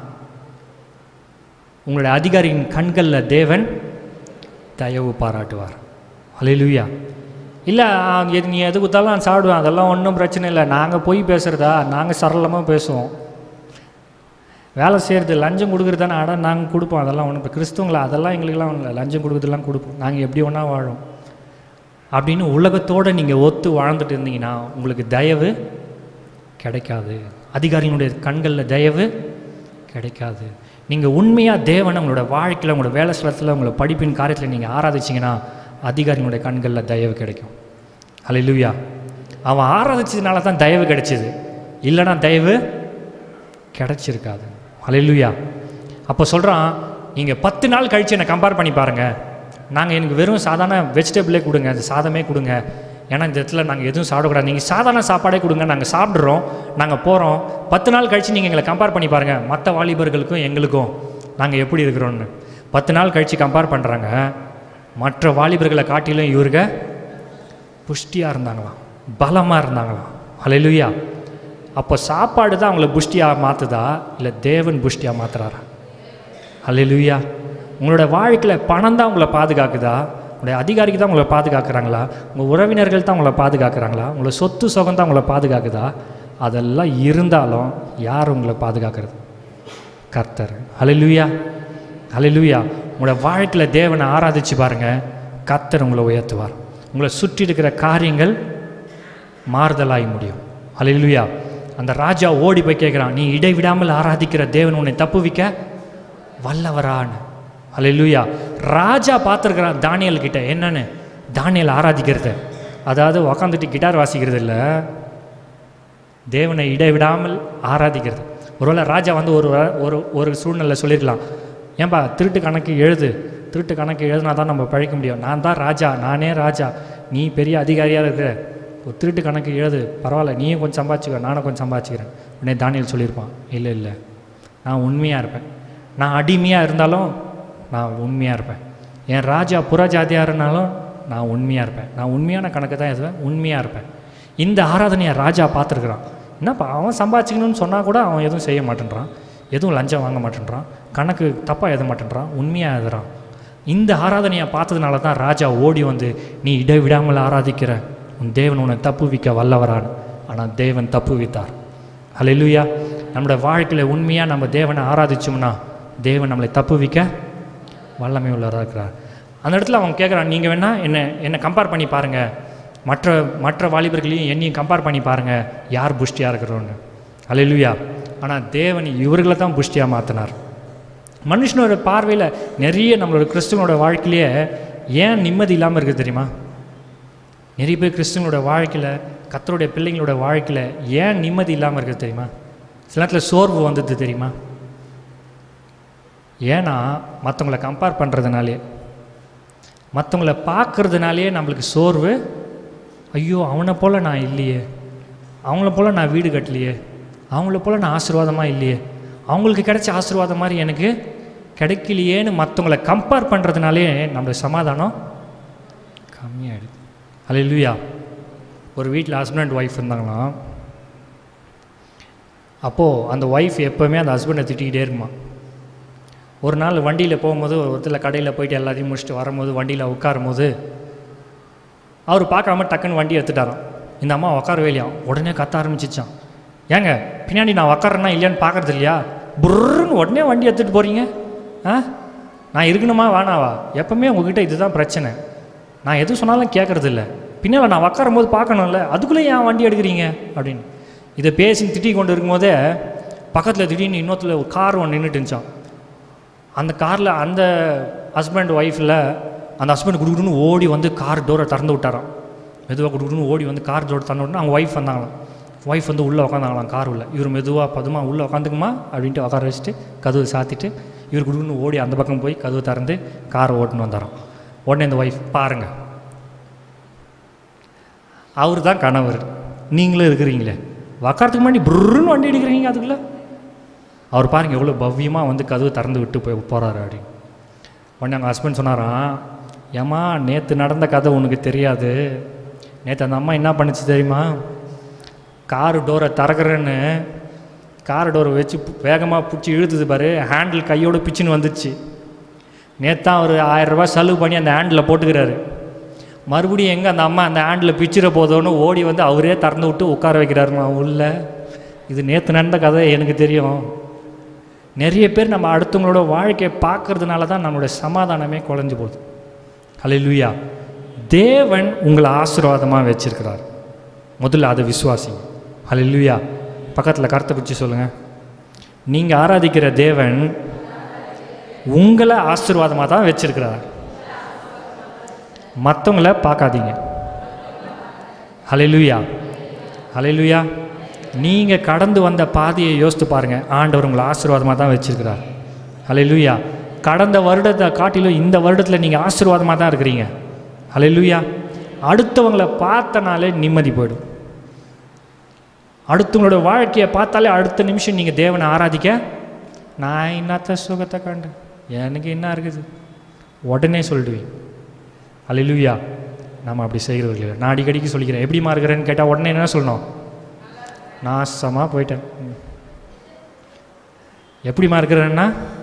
உங்களுடைய அதிகாரியின் கண்களில் தேவன் தயவு பாராட்டுவார் ஹalleluya இல்லை எது நீ எது கொடுத்தாலும் நான் சாப்பிடுவேன் அதெல்லாம் ஒன்றும் பிரச்சனை இல்லை நாங்கள் போய் பேசுகிறதா நாங்கள் சரளமாக பேசுவோம் வேலை செய்கிறது லஞ்சம் கொடுக்குறது தானே அட நாங்கள் கொடுப்போம் அதெல்லாம் ஒன்றும் இப்போ கிறிஸ்துவங்களா அதெல்லாம் எங்களுக்கெல்லாம் ஒன்றும் இல்லை லஞ்சம் கொடுக்குறதுலாம் கொடுப்போம் நாங்கள் எப்படி ஒன்றா வாழோம் அப்படின்னு உலகத்தோடு நீங்கள் ஒத்து வாழ்ந்துட்டு இருந்தீங்கன்னா உங்களுக்கு தயவு கிடைக்காது அதிகாரிகளுடைய கண்களில் தயவு கிடைக்காது நீங்கள் உண்மையாக தேவனை உங்களோட வாழ்க்கையில் உங்களோட வேலை ஸ்தலத்தில் உங்களோட படிப்பின் காரியத்தில் நீங்கள் ஆராதிச்சிங்கன்னா அதிகாரிகளுடைய கண்களில் தயவு கிடைக்கும் ஹalleluya அவன் ஆராதிச்சதுனால தான் தயவு கிடைச்சிது இல்லைன்னா தயவு கிடைச்சிருக்காது ஹalleluya அப்போ சொல்கிறான் நீங்கள் பத்து நாள் கழித்து என்னை கம்பேர் பண்ணி பாருங்கள் நாங்கள் எனக்கு வெறும் சாதாரண வெஜிடபிளே கொடுங்க அந்த சாதமே கொடுங்க ஏன்னா இந்த இடத்துல நாங்கள் எதுவும் சாப்பிடக்கூடாது நீங்கள் சாதாரண சாப்பாடே கொடுங்க நாங்கள் சாப்பிட்றோம் நாங்கள் போகிறோம் பத்து நாள் கழித்து நீங்கள் எங்களை கம்பேர் பண்ணி பாருங்கள் மற்ற வாலிபர்களுக்கும் எங்களுக்கும் நாங்கள் எப்படி இருக்கிறோன்னு பத்து நாள் கழித்து கம்பேர் பண்ணுறாங்க மற்ற வாலிபர்களை காட்டிலும் இவருங்க புஷ்டியாக இருந்தாங்களாம் பலமாக இருந்தாங்களாம் ஹalleluya அப்போ சாப்பாடு தான் அவங்கள புஷ்டியாக மாற்றுதா இல்லை தேவன் புஷ்டியாக மாற்றுறாரா ஹalleluya உங்களோட வாழ்க்கையில் பணம் தான் உங்களை பாதுகாக்குதா உங்களுடைய அதிகாரிக்கு தான் உங்களை பாதுகாக்கிறாங்களா உங்கள் உறவினர்கள் தான் உங்களை பாதுகாக்கிறாங்களா உங்களை சொத்து சுகம் தான் உங்களை பாதுகாக்குதா அதெல்லாம் இருந்தாலும் யார் உங்களை பாதுகாக்கிறது கர்த்தர் ஹalleluya ஹalleluya உங்களோட வாழ்க்கையில் தேவனை ஆராதிச்சு பாருங்கள் கர்த்தர் உங்களை உயர்த்துவார் உங்களை சுற்றி இருக்கிற காரியங்கள் மாறுதலாகி முடியும் ஹalleluya அந்த ராஜா ஓடி போய் கேட்குறான் நீ இடைவிடாமல் ஆராதிக்கிற தேவன் உன்னை தப்புவிக்க வல்லவரான்னு ஹalleluya ராஜா பார்த்துருக்கிறான் தானியல் கிட்ட என்னன்னு தானியல் ஆராதிக்கிறது அதாவது உக்காந்துட்டு கிட்டார் வாசிக்கிறது இல்லை தேவனை இடைவிடாமல் ஆராதிக்கிறது ஒருவேளை ராஜா வந்து ஒரு வ- ஒரு ஒரு சூழ்நிலை சொல்லிடலாம் ஏன்பா திருட்டு கணக்கு எழுது திருட்டு கணக்கு எழுதுனா தான் நம்ம பழைக்க முடியும் நான் தான் ராஜா நானே ராஜா நீ பெரிய அதிகாரியாக இருக்கிற ஒரு திருட்டு கணக்கு எழுது பரவாயில்ல நீயும் கொஞ்சம் சம்பாதிச்சுக்க நானும் கொஞ்சம் சம்பாதிச்சுக்கிறேன் உடனே தானியல் சொல்லியிருப்பான் இல்லை இல்லை நான் உண்மையாக இருப்பேன் நான் அடிமையாக இருந்தாலும் நான் உண்மையாக இருப்பேன் என் ராஜா புறஜாதியாக இருந்தாலும் நான் உண்மையாக இருப்பேன் நான் உண்மையான கணக்கு தான் எழுதுவேன் உண்மையாக இருப்பேன் இந்த ஆராதனையை ராஜா பார்த்துருக்குறான் என்னப்பா அவன் சம்பாதிச்சிக்கணும்னு சொன்னால் கூட அவன் எதுவும் செய்ய மாட்டேன்றான் எதுவும் லஞ்சம் வாங்க மாட்டேன்றான் கணக்கு தப்பாக எழுத மாட்டேன்றான் உண்மையாக எழுதுறான் இந்த ஆராதனையை பார்த்ததுனால தான் ராஜா ஓடி வந்து நீ இடைவிடாமல் ஆராதிக்கிற உன் தேவன் உன்னை தப்புவிக்க வல்லவரான் ஆனால் தேவன் தப்புவித்தார் ஹalleluya நம்மளோட வாழ்க்கையில் உண்மையாக நம்ம தேவனை ஆராதிச்சோம்னா தேவன் நம்மளை தப்புவிக்க வல்லமை உள்ளவராக இருக்கிறார் அந்த இடத்துல அவன் கேட்குறான் நீங்கள் வேணால் என்ன என்னை கம்பேர் பண்ணி பாருங்கள் மற்ற மற்ற வாலிபர்களையும் என்னையும் கம்பேர் பண்ணி பாருங்கள் யார் புஷ்டியாக இருக்கிறோன்னு ஹalleluya ஆனால் தேவன் இவர்களை தான் புஷ்டியாக மாற்றினார் மனுஷனோட பார்வையில் நிறைய நம்மளோட கிறிஸ்துவனோட வாழ்க்கையிலேயே ஏன் நிம்மதி இல்லாமல் இருக்குது தெரியுமா நிறைய பேர் கிறிஸ்துவனோட வாழ்க்கையில் கத்தருடைய பிள்ளைங்களோட வாழ்க்கையில் ஏன் நிம்மதி இல்லாமல் இருக்குது தெரியுமா சில நேரத்தில் சோர்வு வந்தது தெரியுமா ஏன்னா மற்றவங்கள கம்பேர் பண்ணுறதுனாலே மற்றவங்கள பார்க்கறதுனாலே நம்மளுக்கு சோர்வு ஐயோ அவனை போல் நான் இல்லையே அவங்கள போல் நான் வீடு கட்டலையே அவங்கள போல் நான் ஆசீர்வாதமாக இல்லையே அவங்களுக்கு கிடைச்ச ஆசீர்வாதம் மாதிரி எனக்கு கிடைக்கலையேன்னு மற்றவங்கள கம்பேர் பண்ணுறதுனாலே நம்மளுக்கு சமாதானம் கம்மியாயிடுது அல்ல ஒரு வீட்டில் ஹஸ்பண்ட் அண்ட் ஒய்ஃப் இருந்தாங்களாம் அப்போது அந்த ஒய்ஃப் எப்போவுமே அந்த ஹஸ்பண்டை திட்டிக்கிட்டே இருக்குமா ஒரு நாள் வண்டியில் போகும்போது ஒருத்தர் கடையில் போயிட்டு எல்லாத்தையும் முடிச்சுட்டு வரும்போது வண்டியில் உட்காரும் போது அவர் பார்க்காம டக்குன்னு வண்டி எடுத்துட்டாராம் இந்த அம்மா உட்காரவே இல்லையா உடனே கத்த ஆரம்பிச்சிச்சான் ஏங்க பின்னாடி நான் உட்காரனா இல்லையான்னு பார்க்கறது இல்லையா புர்ருன்னு உடனே வண்டி எடுத்துகிட்டு போகிறீங்க ஆ நான் இருக்கணுமா வேணாவா எப்பவுமே உங்ககிட்ட இதுதான் பிரச்சனை நான் எது சொன்னாலும் கேட்கறது இல்லை பின்னால் நான் உட்காரும் போது பார்க்கணும்ல அதுக்குள்ளே ஏன் வண்டி எடுக்கிறீங்க அப்படின்னு இதை பேசி திட்டி கொண்டு இருக்கும்போதே பக்கத்தில் திடீர்னு இன்னொருத்துல ஒரு கார் ஒன்று நின்றுட்டு இருந்துச்சான் அந்த காரில் அந்த ஹஸ்பண்ட் ஒய்ஃபில் அந்த ஹஸ்பண்ட் குடுக்குன்னு ஓடி வந்து கார் டோரை திறந்து விட்டாராம் மெதுவாக குடுக்குன்னு ஓடி வந்து கார் டோர் திறந்து விட்டு அவங்க ஒய்ஃப் வந்தாங்களாம் ஒய்ஃப் வந்து உள்ளே உட்காந்தாங்களாம் கார் உள்ள இவர் மெதுவாக பதுமா உள்ளே உட்காந்துக்குமா அப்படின்ட்டு உட்கார வச்சுட்டு கதவு சாத்திட்டு இவர் குடுக்குன்னு ஓடி அந்த பக்கம் போய் கதவு திறந்து காரை ஓட்டுன்னு வந்தாராம் உடனே இந்த ஒய்ஃப் பாருங்கள் அவர் தான் கணவர் நீங்களும் இருக்கிறீங்களே உக்காரத்துக்கு முன்னாடி புருன்னு வண்டி எடுக்கிறீங்க அதுக்குள்ளே அவர் பாருங்க எவ்வளோ பவ்யமாக வந்து கதவு திறந்து விட்டு போய் போகிறாரு அப்படின்னு உடனே அவங்க ஹஸ்பண்ட் சொன்னாராம் ஏம்மா நேற்று நடந்த கதை உனக்கு தெரியாது நேற்று அந்த அம்மா என்ன பண்ணுச்சு தெரியுமா காரு டோரை திறக்கிறேன்னு கார் டோரை வச்சு வேகமாக பிடிச்சி இழுத்துது பாரு ஹேண்டில் கையோட பிச்சுன்னு வந்துச்சு நேற்று தான் அவர் ஆயிரரூபா செலவு பண்ணி அந்த ஹேண்டில் போட்டுக்கிறாரு மறுபடியும் எங்கே அந்த அம்மா அந்த ஹேண்டில் பிச்சிட போதோன்னு ஓடி வந்து அவரே திறந்து விட்டு உட்கார வைக்கிறாருமா உள்ள இது நேற்று நடந்த கதை எனக்கு தெரியும் நிறைய பேர் நம்ம அடுத்தவங்களோட வாழ்க்கையை பார்க்கறதுனால தான் நம்மளுடைய சமாதானமே குறைஞ்சு போகுது ஹalleluya தேவன் உங்களை ஆசீர்வாதமாக வச்சிருக்கிறார் முதல்ல அதை விசுவாசிங்க ஹalleluya பக்கத்தில் கருத்தை பிடிச்சி சொல்லுங்கள் நீங்கள் ஆராதிக்கிற தேவன் உங்களை ஆசீர்வாதமாக தான் வச்சிருக்கிறார் மற்றவங்கள பார்க்காதீங்க ஹalleluya ஹalleluya நீங்கள் கடந்து வந்த பாதையை யோசித்து பாருங்கள் ஆண்டவர் உங்களை ஆசீர்வாதமாக தான் வச்சிருக்கிறார் ஹalleluya கடந்த வருடத்தை காட்டிலும் இந்த வருடத்தில் நீங்கள் ஆசீர்வாதமாக தான் இருக்கிறீங்க ஹalleluya அடுத்தவங்களை பார்த்தனாலே நிம்மதி போயிடும் அடுத்தவங்களோட வாழ்க்கையை பார்த்தாலே அடுத்த நிமிஷம் நீங்கள் தேவனை ஆராதிக்க நான் என்னத்த சுகத்தை கண்டேன் எனக்கு என்ன இருக்குது உடனே சொல்லிடுவேன் அல்லேலூயா நம்ம அப்படி செய்கிறது இல்லை நான் அடிக்கடிக்கு சொல்லிக்கிறேன் எப்படிமா இருக்கிறேன்னு கேட்டால் உடனே என்ன சொல்லணும் நாசமாக போயிட்டேன் ம். எப்படிமா இருக்கிறேன்னா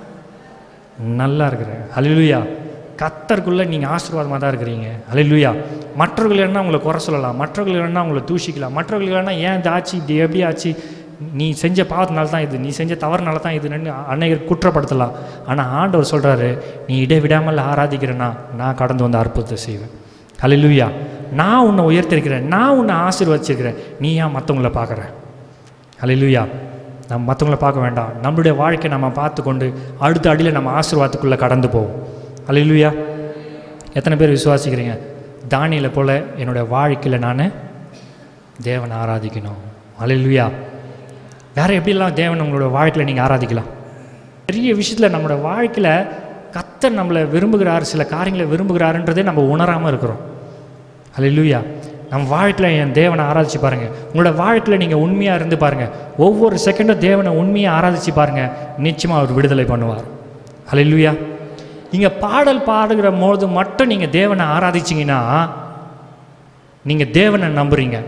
நல்லா இருக்கிறேன் அல்லேலூயா கத்தருக்குள்ளே நீங்கள் ஆசீர்வாதமாக தான் இருக்கிறீங்க அல்லேலூயா மற்றவர்கள் என்ன உங்களை குறை சொல்லலாம் மற்றவர்கள் என்ன உங்களை தூஷிக்கலாம் மற்றவர்கள் என்ன ஏன் இது ஆச்சு இப்படி எப்படி ஆச்சு நீ செஞ்ச பாவத்தினால தான் இது நீ செஞ்ச தவறுனால தான் இதுன்னு அநேகர் குற்றப்படுத்தலாம் ஆனால் ஆண்டவர் சொல்கிறாரு நீ இடைவிடாமல் ஆராதிக்கிறேன்னா நான் கடந்து வந்த அற்புதத்தை செய்வேன் அல்லேலூயா நான் உன்னை உயர்த்திருக்கிறேன் நான் உன்னை ஆசீர்வதிச்சிருக்கிறேன் நீ ஏன் மற்றவங்கள பார்க்குற அல்லேலூயா நம்ம மற்றவங்கள பார்க்க வேண்டாம் நம்மளுடைய வாழ்க்கை நம்ம பார்த்து கொண்டு அடுத்த அடியில் நம்ம ஆசீர்வாதத்துக்குள்ளே கடந்து போவோம் அல்லேலூயா எத்தனை பேர் விசுவாசிக்கிறீங்க தானியலை போல் என்னுடைய வாழ்க்கையில் நான் தேவனை ஆராதிக்கணும் அல்லேலூயா வேறு எப்படிலாம் தேவன் உங்களோட வாழ்க்கையில் நீங்கள் ஆராதிக்கலாம் பெரிய விஷயத்தில் நம்மளோட வாழ்க்கையில் கத்தர் நம்மளை விரும்புகிறார் சில காரியங்களை விரும்புகிறாருன்றதே நம்ம உணராமல் இருக்கிறோம் அல்லேலூயா நம்ம வாழ்க்கையில் என் தேவனை ஆராதிச்சு பாருங்கள் உங்களோட வாழ்க்கையில் நீங்கள் உண்மையாக இருந்து பாருங்கள் ஒவ்வொரு செகண்டும் தேவனை உண்மையாக ஆராதிச்சு பாருங்கள் நிச்சயமாக அவர் விடுதலை பண்ணுவார் அல்லேலூயா இங்கே பாடல் பாடுகிற போது மட்டும் நீங்கள் தேவனை ஆராதிச்சிங்கன்னா நீங்கள் தேவனை நம்புறீங்க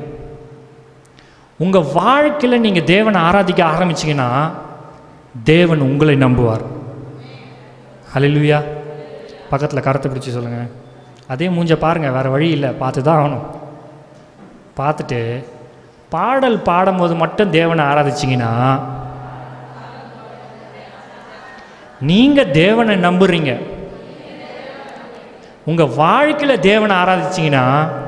உங்கள் வாழ்க்கையில் நீங்கள் தேவனை ஆராதிக்க ஆரம்பிச்சிங்கன்னா தேவன் உங்களை நம்புவார் ஹalleluya பக்கத்தில் கரத்தை பிடிச்சி சொல்லுங்கள் அதே மூஞ்ச பாருங்கள் வேறு வழி இல்லை பார்த்து தான் ஆகணும் பார்த்துட்டு பாடல் பாடும்போது மட்டும் தேவனை ஆராதிச்சிங்கன்னா நீங்கள் தேவனை நம்புறீங்க உங்கள் வாழ்க்கையில் தேவனை ஆராதிச்சிங்கன்னா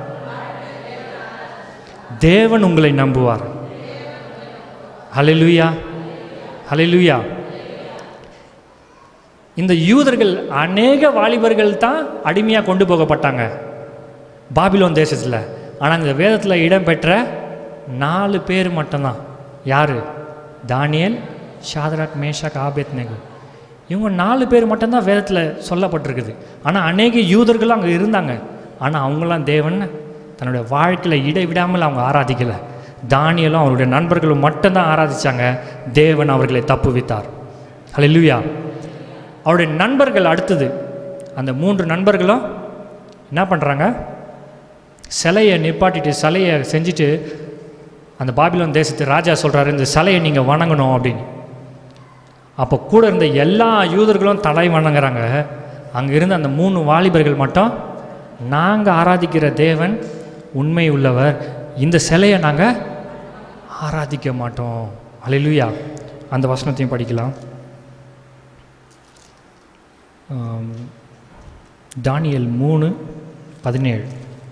தேவன் உங்களை நம்புவார் ஹalleluya ஹalleluya இந்த யூதர்கள் அநேக வாலிபர்கள் தான் அடிமையாக கொண்டு போகப்பட்டாங்க பாபிலோன் தேசத்தில் ஆனால் இந்த வேதத்தில் இடம்பெற்ற நாலு பேர் மட்டும்தான் யார் தானியேல் ஷாதராக் மேஷாக் ஆபேத் நேகு இவங்க நாலு பேர் மட்டும்தான் வேதத்தில் சொல்லப்பட்டிருக்குது ஆனால் அநேக யூதர்களும் அங்கே இருந்தாங்க ஆனால் அவங்களாம் தேவன் தன்னுடைய வாழ்க்கையில் இடைவிடாமல் அவங்க ஆராதிக்கலை தானியலும் அவருடைய நண்பர்களும் மட்டும்தான் ஆராதிச்சாங்க தேவன் அவர்களை தப்புவித்தார் ஹalleluya அவருடைய நண்பர்கள் அடுத்தது அந்த மூன்று நண்பர்களும் என்ன பண்ணுறாங்க சிலையை நிப்பாட்டிட்டு சிலையை செஞ்சுட்டு அந்த பாபிலோன் தேசத்து ராஜா சொல்கிறாரு இந்த சிலையை நீங்கள் வணங்கணும் அப்படின்னு அப்போ கூட இருந்த எல்லா யூதர்களும் தலை வணங்குறாங்க அங்கே இருந்த அந்த மூணு வாலிபர்கள் மட்டும் நாங்கள் ஆராதிக்கிற தேவன் உண்மை உள்ளவர் இந்த சிலையை நாங்கள் ஆராதிக்க மாட்டோம் அல்லேலூயா அந்த வசனத்தையும் படிக்கலாம் ஆம், தானியேல் மூணு பதினேழு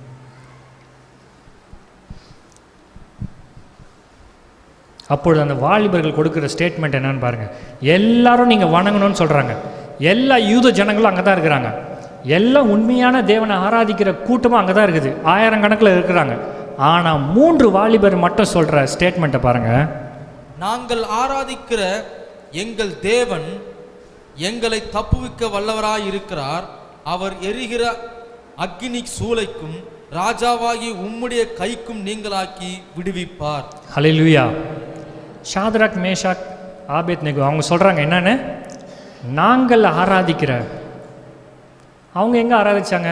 அப்பொழுது அந்த வாலிபர்கள் கொடுக்குற ஸ்டேட்மெண்ட் என்னன்னு பாருங்கள் எல்லாரும் நீங்கள் வணங்கணும்னு சொல்கிறாங்க எல்லா யூத ஜனங்களும் அங்கே தான் இருக்கிறாங்க எல்லாம் உண்மையான தேவனை ஆராதிக்கிற கூட்டமும் அங்கே தான் இருக்குது ஆயிரக்கணக்கில் இருக்கிறாங்க ஆனால் மூன்று வாலிபர் மட்டும் சொல்கிற ஸ்டேட்மெண்ட்டை பாருங்கள் நாங்கள் ஆராதிக்கிற எங்கள் தேவன் எங்களை தப்புவிக்க வல்லவராய் இருக்கிறார் அவர் எரிகிற அக்கினி சூளைக்கும் ராஜாவாகி உம்முடைய கைக்கும் நீங்களாக்கி விடுவிப்பார் ஹalleluya ஷாதராக் மேஷாக் ஆபேத் நெகு அவங்க சொல்கிறாங்க என்னன்னு நாங்கள் ஆராதிக்கிற அவங்க எங்கே ஆராதிச்சாங்க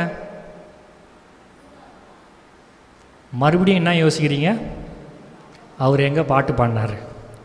மறுபடியும் என்ன யோசிக்கிறீங்க அவர் எங்கே பாட்டு பாடினார்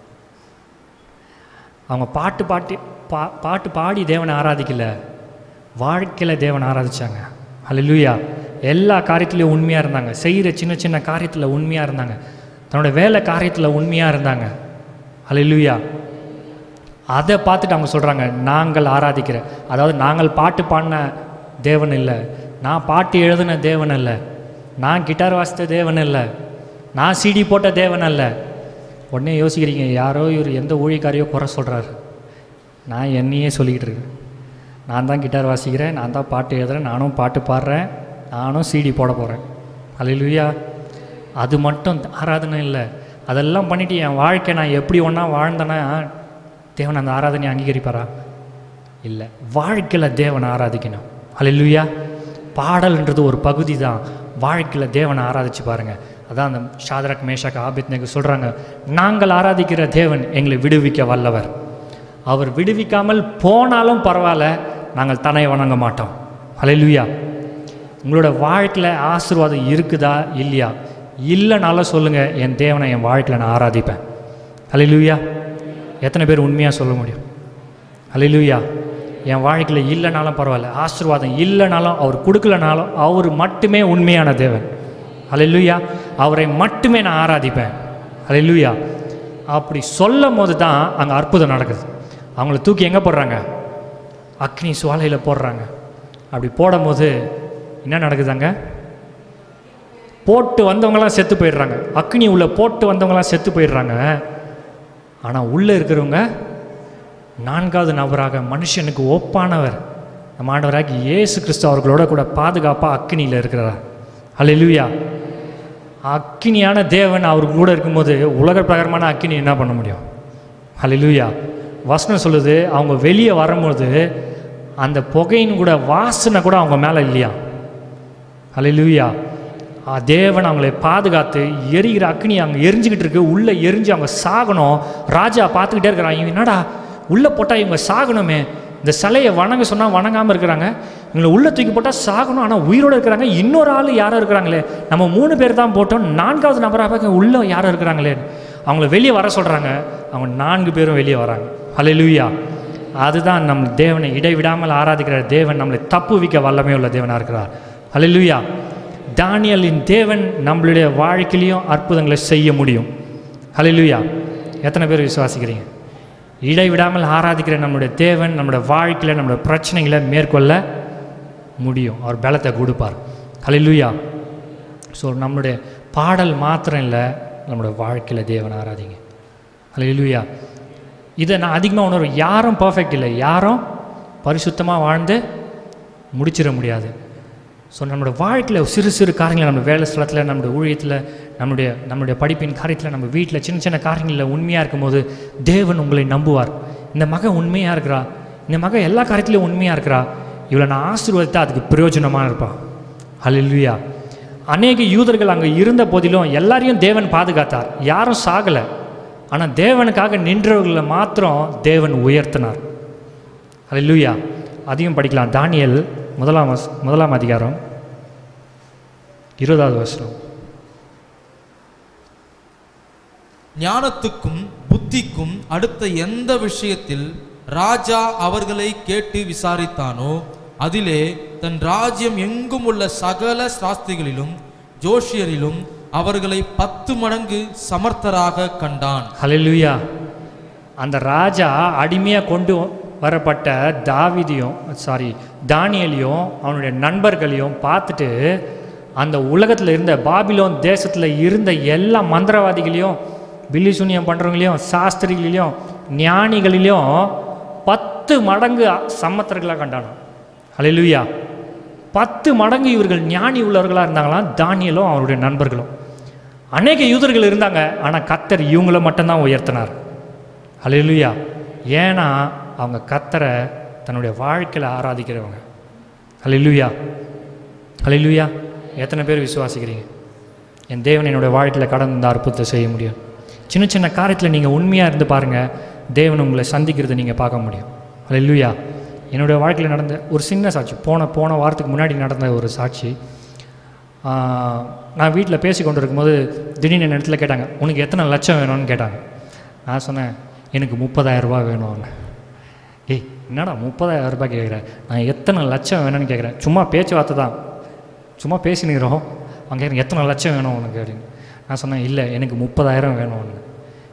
அவங்க பாட்டு பாட்டி பா பாட்டு பாடி தேவனை ஆராதிக்கல வாழ்க்கையில் தேவனை ஆராதிச்சாங்க ஹalleluya எல்லா காரியத்திலையும் உண்மையாக இருந்தாங்க செய்கிற சின்ன சின்ன காரியத்தில் உண்மையாக இருந்தாங்க தன்னோட வேலை காரியத்தில் உண்மையாக இருந்தாங்க ஹalleluya அதை பார்த்துட்டு அவங்க சொல்கிறாங்க நாங்கள் ஆராதிக்கிற அதாவது நாங்கள் பாட்டு பாடின தேவன் இல்லை நான் பாட்டு எழுதின தேவன் இல்லை நான் கிட்டார் வாசித்த தேவன் இல்லை நான் சிடி போட்ட தேவன் அல்ல உடனே யோசிக்கிறீங்க யாரோ இவர் எந்த ஊழியக்காரையோ குறை சொல்கிறாரு நான் என்னையே சொல்லிக்கிட்டு இருக்கேன் நான் தான் கிட்டார் வாசிக்கிறேன் நான் தான் பாட்டு எழுதுறேன் நானும் பாட்டு பாடுறேன் நானும் சிடி போட போகிறேன் அல்லையா அது மட்டும் ஆராதனை இல்லை அதெல்லாம் பண்ணிவிட்டு என் வாழ்க்கை நான் எப்படி ஒன்றா வாழ்ந்தேன்னா தேவன் அந்த ஆராதனையை அங்கீகரிப்பாரா இல்லை வாழ்க்கையில் தேவனை ஆராதிக்கணும் அல்லையா பாடல்ன்றது ஒரு பகுதி தான் வாழ்க்கையில் தேவனை ஆராதிச்சு பாருங்கள் அதான் அந்த ஷாதரக் மேஷாக் ஆபித்னேக்கு சொல்கிறாங்க நாங்கள் ஆராதிக்கிற தேவன் எங்களை விடுவிக்க வல்லவர் அவர் விடுவிக்காமல் போனாலும் பரவாயில்ல நாங்கள் தன்னை வணங்க மாட்டோம் அல்லையா உங்களோட வாழ்க்கையில் ஆசீர்வாதம் இருக்குதா இல்லையா இல்லைனாலும் சொல்லுங்கள் என் தேவனை என் வாழ்க்கையில் நான் ஆராதிப்பேன் அல்லையா எத்தனை பேர் உண்மையாக சொல்ல முடியும் அல்லையா என் வாழ்க்கையில் இல்லைனாலும் பரவாயில்ல ஆசீர்வாதம் இல்லைனாலும் அவர் கொடுக்கலனாலும் அவர் மட்டுமே உண்மையான தேவன் அல்லையா அவரை மட்டுமே நான் ஆராதிப்பேன் அல்லையா அப்படி சொல்லும் போது தான் அங்கே அற்புதம் நடக்குது அவங்கள தூக்கி எங்கே போடுறாங்க அக்னி சுவாலையில் போடுறாங்க அப்படி போடும்போது என்ன நடக்குது அங்கே போட்டு வந்தவங்களாம் செத்து போயிடுறாங்க அக்னி உள்ள போட்டு வந்தவங்களாம் செத்து போயிடுறாங்க ஆனால் உள்ளே இருக்கிறவங்க நான்காவது நபராக மனுஷனுக்கு ஒப்பானவர் நம்ம ஆண்டவராகி இயேசு கிறிஸ்து அவர்களோட கூட பாதுகாப்பாக அக்னியில் இருக்கிறார் அல்லேலூயா அக்கினியான தேவன் அவர் கூட இருக்கும்போது உலக பிரகாரமான அக்கினி என்ன பண்ண முடியும் அல்லேலூயா வசனம் சொல்லுது அவங்க வெளியே வரும்போது அந்த புகையின் கூட வாசனை கூட அவங்க மேலே இல்லையா அல்லேலூயா ஆ, தேவன் அவங்களை பாதுகாத்து எரிகிற அக்னி அங்கே எரிஞ்சுக்கிட்டு இருக்கு உள்ளே எரிஞ்சு அவங்க சாகணும் ராஜா பார்த்துக்கிட்டே இருக்கிறான் இவன் என்னடா உள்ளே போட்டால் இவங்க சாகணுமே இந்த சிலையை வணங்க சொன்னால் வணங்காமல் இருக்கிறாங்க இவங்களை உள்ளே தூக்கி போட்டால் சாகணும் ஆனால் உயிரோடு இருக்கிறாங்க இன்னொரு ஆள் யாரோ இருக்கிறாங்களே நம்ம மூணு பேர் தான் போட்டோம் நான்காவது நபராக உள்ளே யாரோ இருக்கிறாங்களே அவங்கள வெளியே வர சொல்கிறாங்க அவங்க நான்கு பேரும் வெளியே வராங்க ஹalleluya அதுதான் நம் தேவனை இடைவிடாமல் ஆராதிக்கிற தேவன் நம்மளை தப்புவிக்க வல்லமை உள்ள தேவனாக இருக்கிறார் ஹalleluya தானியலின் தேவன் நம்மளுடைய வாழ்க்கையிலையும் அற்புதங்களை செய்ய முடியும் ஹalleluya எத்தனை பேர் விசுவாசிக்கிறீங்க இடைவிடாமல் ஆராதிக்கிற நம்முடைய தேவன் நம்முடைய வாழ்க்கையில் நம்முடைய பிரச்சனைகளை மேற்கொள்ள முடியும் அவர் பலத்தை கொடுப்பார் ஹalleluya ஸோ நம்மளுடைய பாடல் மாத்திரம் இல்லை நம்மளுடைய வாழ்க்கையில் தேவன் ஆராதிங்க ஹalleluya இதை நான் அதிகமாக உணர்வேன் யாரும் பர்ஃபெக்ட் இல்லை யாரும் பரிசுத்தமாக வாழ்ந்து முடிச்சிட முடியாது ஸோ நம்மளோட வாழ்க்கையில் சிறு சிறு காரியங்கள் நம்ம வேலை ஸ்தலத்தில் நம்மளுடைய ஊழியத்தில் நம்மளுடைய நம்மளுடைய படிப்பின் காரியத்தில் நம்ம வீட்டில் சின்ன சின்ன காரியங்களில் உண்மையாக இருக்கும்போது தேவன் உங்களை நம்புவார் இந்த மகன் உண்மையாக இருக்கிறா இந்த மகன் எல்லா காரியத்திலையும் உண்மையாக இருக்கிறா இவளை நான் ஆசீர்வதித்தா அதுக்கு பிரயோஜனமாக இருப்பான் ஹalleluya அநேக யூதர்கள் அங்கே இருந்த போதிலும் எல்லாரையும் தேவன் பாதுகாத்தார் யாரும் சாகலை ஆனால் தேவனுக்காக நின்றவர்களை மாத்திரம் தேவன் உயர்த்தினார் ஹalleluya அதையும் படிக்கலாம் தானியல் முதலாம் வஸ் முதலாம் அதிகாரம் இருபதாவது வருஷம் ஞானத்துக்கும் புத்திக்கும் அடுத்த எந்த விஷயத்தில் ராஜா அவர்களை கேட்டு விசாரித்தானோ அதிலே தன் ராஜ்யம் எங்கும் உள்ள சகல சாஸ்திரிகளிலும் ஜோஷியரிலும் அவர்களை பத்து மடங்கு சமர்த்தராக கண்டான் ஹalleluya அந்த ராஜா அடிமையாக கொண்டு வரப்பட்ட தாவிதியும் சாரி தானியலையும் அவனுடைய நண்பர்களையும் பார்த்துட்டு அந்த உலகத்தில் இருந்த பாபிலோன் தேசத்தில் இருந்த எல்லா மந்திரவாதிகளையும் பில்லி சூனியம் பண்ணுறவங்களையும் சாஸ்திரிகளையும் ஞானிகளிலையும் பத்து மடங்கு சம்மத்தர்களாக கண்டானாம் ஹalleluya பத்து மடங்கு இவர்கள் ஞானி உள்ளவர்களாக இருந்தாங்களாம் தானியலும் அவருடைய நண்பர்களும் அநேக யூதர்கள் இருந்தாங்க ஆனால் கத்தர் இவங்கள மட்டும்தான் உயர்த்தினார் ஹalleluya ஏன்னா அவங்க கத்தரை தன்னுடைய வாழ்க்கையில் ஆராதிக்கிறவங்க ஹalleluya ஹalleluya எத்தனை பேர் விசுவாசிக்கிறீங்க என் தேவன் என்னுடைய வாழ்க்கையில் கடந்து இந்த அற்புதத்தை செய்ய முடியும் சின்ன சின்ன காரியத்தில் நீங்கள் உண்மையாக இருந்து பாருங்கள் தேவன் உங்களை சந்திக்கிறதை நீங்கள் பார்க்க முடியும் ஹalleluya என்னுடைய வாழ்க்கையில் நடந்த ஒரு சின்ன சாட்சி போன போன வாரத்துக்கு முன்னாடி நடந்த ஒரு சாட்சி ஆஹ், நான் வீட்டில் பேசி கொண்டு இருக்கும்போது திடீர்னு என் இடத்துல கேட்டாங்க உனக்கு எத்தனை லட்சம் வேணும்னு கேட்டாங்க நான் சொன்னேன் எனக்கு முப்பதாயிரம் ரூபாய் வேணும்னு ஏய் என்னடா முப்பதாயிரம் ரூபாய் கேட்குறேன் நான் எத்தனை லட்சம் வேணும்னு கேட்குறேன் சும்மா பேச்சுவார்த்தை தான் சும்மா பேசினுக்கிறோம் அவங்க கேட்குறேன் எத்தனை லட்சம் வேணும் உனக்கு அப்படின்னு நான் சொன்னேன் இல்லை எனக்கு முப்பதாயிரம் வேணும்னு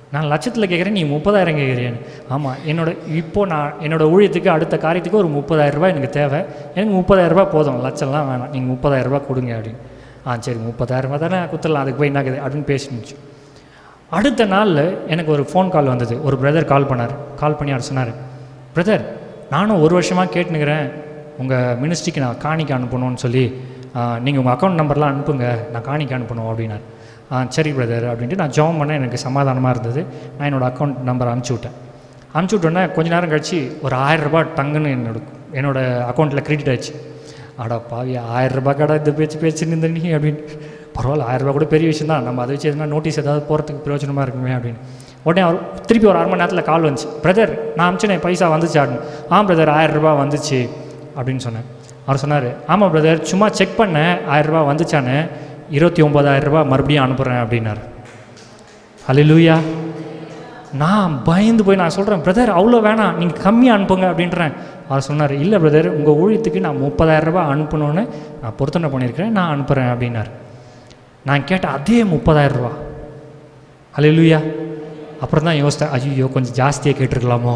நான் லட்சத்தில் கேட்குறேன் நீ முப்பதாயிரம் கேட்குறியான்னு ஆமாம் என்னோட இப்போ நான் என்னோட ஊழியத்துக்கு அடுத்த காரியத்துக்கு ஒரு முப்பதாயிரம் ரூபாய் எனக்கு தேவை எனக்கு முப்பதாயிரம் ரூபாய் போதும் லட்சம்லாம் வேணாம் நீங்கள் முப்பதாயிரம் ரூபாய் கொடுங்க அப்படின்னு ஆ சரி முப்பதாயிரம் ரூபாய் தானே குத்தலாம் அதுக்கு போய் என்னாக்குது அப்படின்னு பேசினுச்சு அடுத்த நாளில் எனக்கு ஒரு ஃபோன் கால் வந்தது ஒரு பிரதர் கால் பண்ணார் கால் பண்ணி அவர் சொன்னார் பிரதர் நானும் ஒரு வருஷமாக கேட்டுனுக்கிறேன் உங்கள் மினிஸ்ட்ரிக்கு நான் காணிக்க அனுப்பணும்னு சொல்லி நீங்கள் உங்கள் அக்கௌண்ட் நம்பர்லாம் அனுப்புங்க நான் காணிக்க அனுப்பணும் அப்படின்னார் ஆ சரி பிரதர் அப்படின்ட்டு நான் ஜாம் பண்ண எனக்கு சமாதானமாக இருந்தது நான் என்னோடய அக்கௌண்ட் நம்பர் அனுப்பிச்சி விட்டேன் அனுப்பிச்சி விட்டோன்னே கொஞ்ச நேரம் கழிச்சு ஒரு ஆயிரம் ரூபாய் டங்குன்னு என்னோட என்னோட அக்கௌண்ட்டில் கிரெடிட் ஆயிடுச்சு அடா பாவி ஆயிரம் ரூபாய் கடை இந்த பேச்சு பேச்சு நின்ற நீ அப்படின்னு பரவாயில்ல ஆயிரம் ரூபாய் கூட பெரிய விஷயம் தான் நம்ம அதை வச்சு எதுனா நோட்டீஸ் ஏதாவது போகிறதுக்கு பிரயோஜனமாக இருக்குமே அப்படின்னு உடனே அவர் திருப்பி ஒரு அரை மணி நேரத்தில் கால் வந்துச்சு பிரதர் நான் அமிச்சேன் பைசா வந்துச்சு அப்படின்னு ஆ பிரதர் ஆயிரம் ரூபாய் வந்துச்சு அப்படின்னு சொன்னேன் அவர் சொன்னார் ஆமாம் பிரதர் சும்மா செக் பண்ணேன் ஆயிரம் ரூபாய் வந்துச்சான்னு இருபத்தி ஒம்பதாயிரம் ரூபாய் மறுபடியும் அனுப்புகிறேன் அப்படின்னாரு ஹalleluya நான் பயந்து போய் நான் சொல்கிறேன் பிரதர் அவ்வளோ வேணாம் நீங்கள் கம்மியாக அனுப்புங்க அப்படின்றேன் அவர் சொன்னார் இல்லை பிரதர் உங்கள் ஊழியத்துக்கு நான் முப்பதாயிரம் ரூபாய் அனுப்பணுன்னு நான் பொருத்தனை பண்ணியிருக்கிறேன் நான் அனுப்புகிறேன் அப்படின்னார் நான் கேட்ட அதே முப்பதாயிரம் ரூபா ஹalleluya அப்புறம் தான் யோசித்தேன் ஐயோ கொஞ்சம் ஜாஸ்தியாக கேட்டிருக்கலாமோ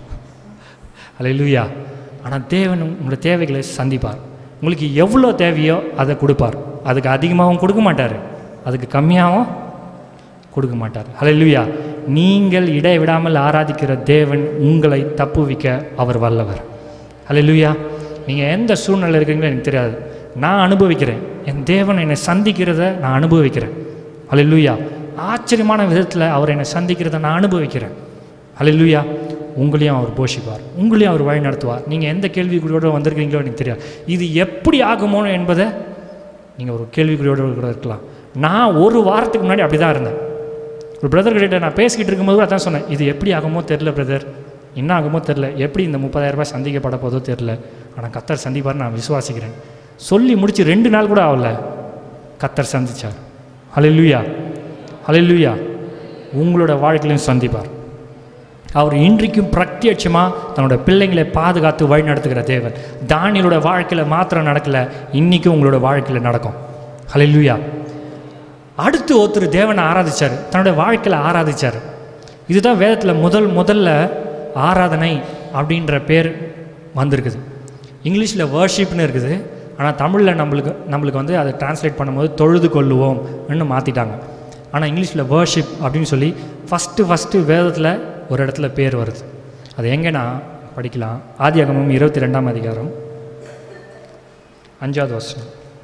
ஹalleluya ஆனால் தேவன் உங்களோட தேவைகளை சந்திப்பார் உங்களுக்கு எவ்வளோ தேவையோ அதை கொடுப்பார் அதுக்கு அதிகமாகவும் கொடுக்க மாட்டார் அதுக்கு கம்மியாகவும் கொடுக்க மாட்டார் ஹalleluya நீங்கள் இடைவிடாமல் ஆராதிக்கிற தேவன் உங்களை தப்புவிக்க அவர் வல்லவர் ஹalleluya நீங்கள் எந்த சூழ்நிலை இருக்கீங்களோ எனக்கு தெரியாது நான் அனுபவிக்கிறேன் என் தேவன் என்னை சந்திக்கிறத நான் அனுபவிக்கிறேன் ஹalleluya ஆச்சரியமான விதத்தில் அவர் என்னை சந்திக்கிறத நான் அனுபவிக்கிறேன் ஹalleluya உங்களையும் அவர் போஷிப்பார் உங்களையும் அவர் வழி நடத்துவார் நீங்கள் எந்த கேள்விக்குறியோடு வந்திருக்கீங்களோ எனக்கு தெரியாது இது எப்படி ஆகுமோ என்பதை நீங்கள் ஒரு கேள்விக்குறியோடு கூட இருக்கலாம் நான் ஒரு வாரத்துக்கு முன்னாடி அப்படி தான் இருந்தேன் ஒரு பிரதர் கிட்ட நான் பேசிக்கிட்டு இருக்கும்போது அதான் சொன்னேன் இது எப்படி ஆகுமோ தெரில பிரதர் என்ன ஆகுமோ தெரில எப்படி இந்த முப்பதாயிரம் ரூபாய் சந்திக்கப்பட போதோ தெரில ஆனால் கத்தர் சந்திப்பார் நான் விசுவாசிக்கிறேன் சொல்லி முடிச்சு ரெண்டு நாள் கூட ஆகல கத்தர் சந்திச்சார் ஹalleluya ஹalleluya உங்களோட வாழ்க்கையிலையும் சந்திப்பார் அவர் இன்றைக்கும் பிரத்யட்சமாக தன்னோட பிள்ளைங்களை பாதுகாத்து வழி நடத்துகிற தேவன் தானியலோட வாழ்க்கையில் மாத்திரம் நடக்கல இன்றைக்கும் உங்களோட வாழ்க்கையில் நடக்கும் ஹalleluya அடுத்து ஒருத்தர் தேவனை ஆராதிச்சார் தன்னோட வாழ்க்கையில் ஆராதிச்சார் இதுதான் வேதத்தில் முதல் முதல்ல ஆராதனை அப்படின்ற பேர் வந்திருக்குது இங்கிலீஷில் வர்ஷிப்னு இருக்குது ஆனால் தமிழில் நம்மளுக்கு நம்மளுக்கு வந்து அதை டிரான்ஸ்லேட் பண்ணும்போது தொழுது கொள்ளுவோம்னு மாற்றிட்டாங்க ஆனால் இங்கிலீஷில் வர்ஷிப் அப்படின்னு சொல்லி ஃபஸ்ட்டு ஃபஸ்ட்டு வேதத்தில் ஒரு இடத்துல பேர் வருது அது எங்கன்னா படிக்கலாம் ஆதியாகமம் இருபத்தி ரெண்டாம் அதிகாரம் அஞ்சாவது வருஷம்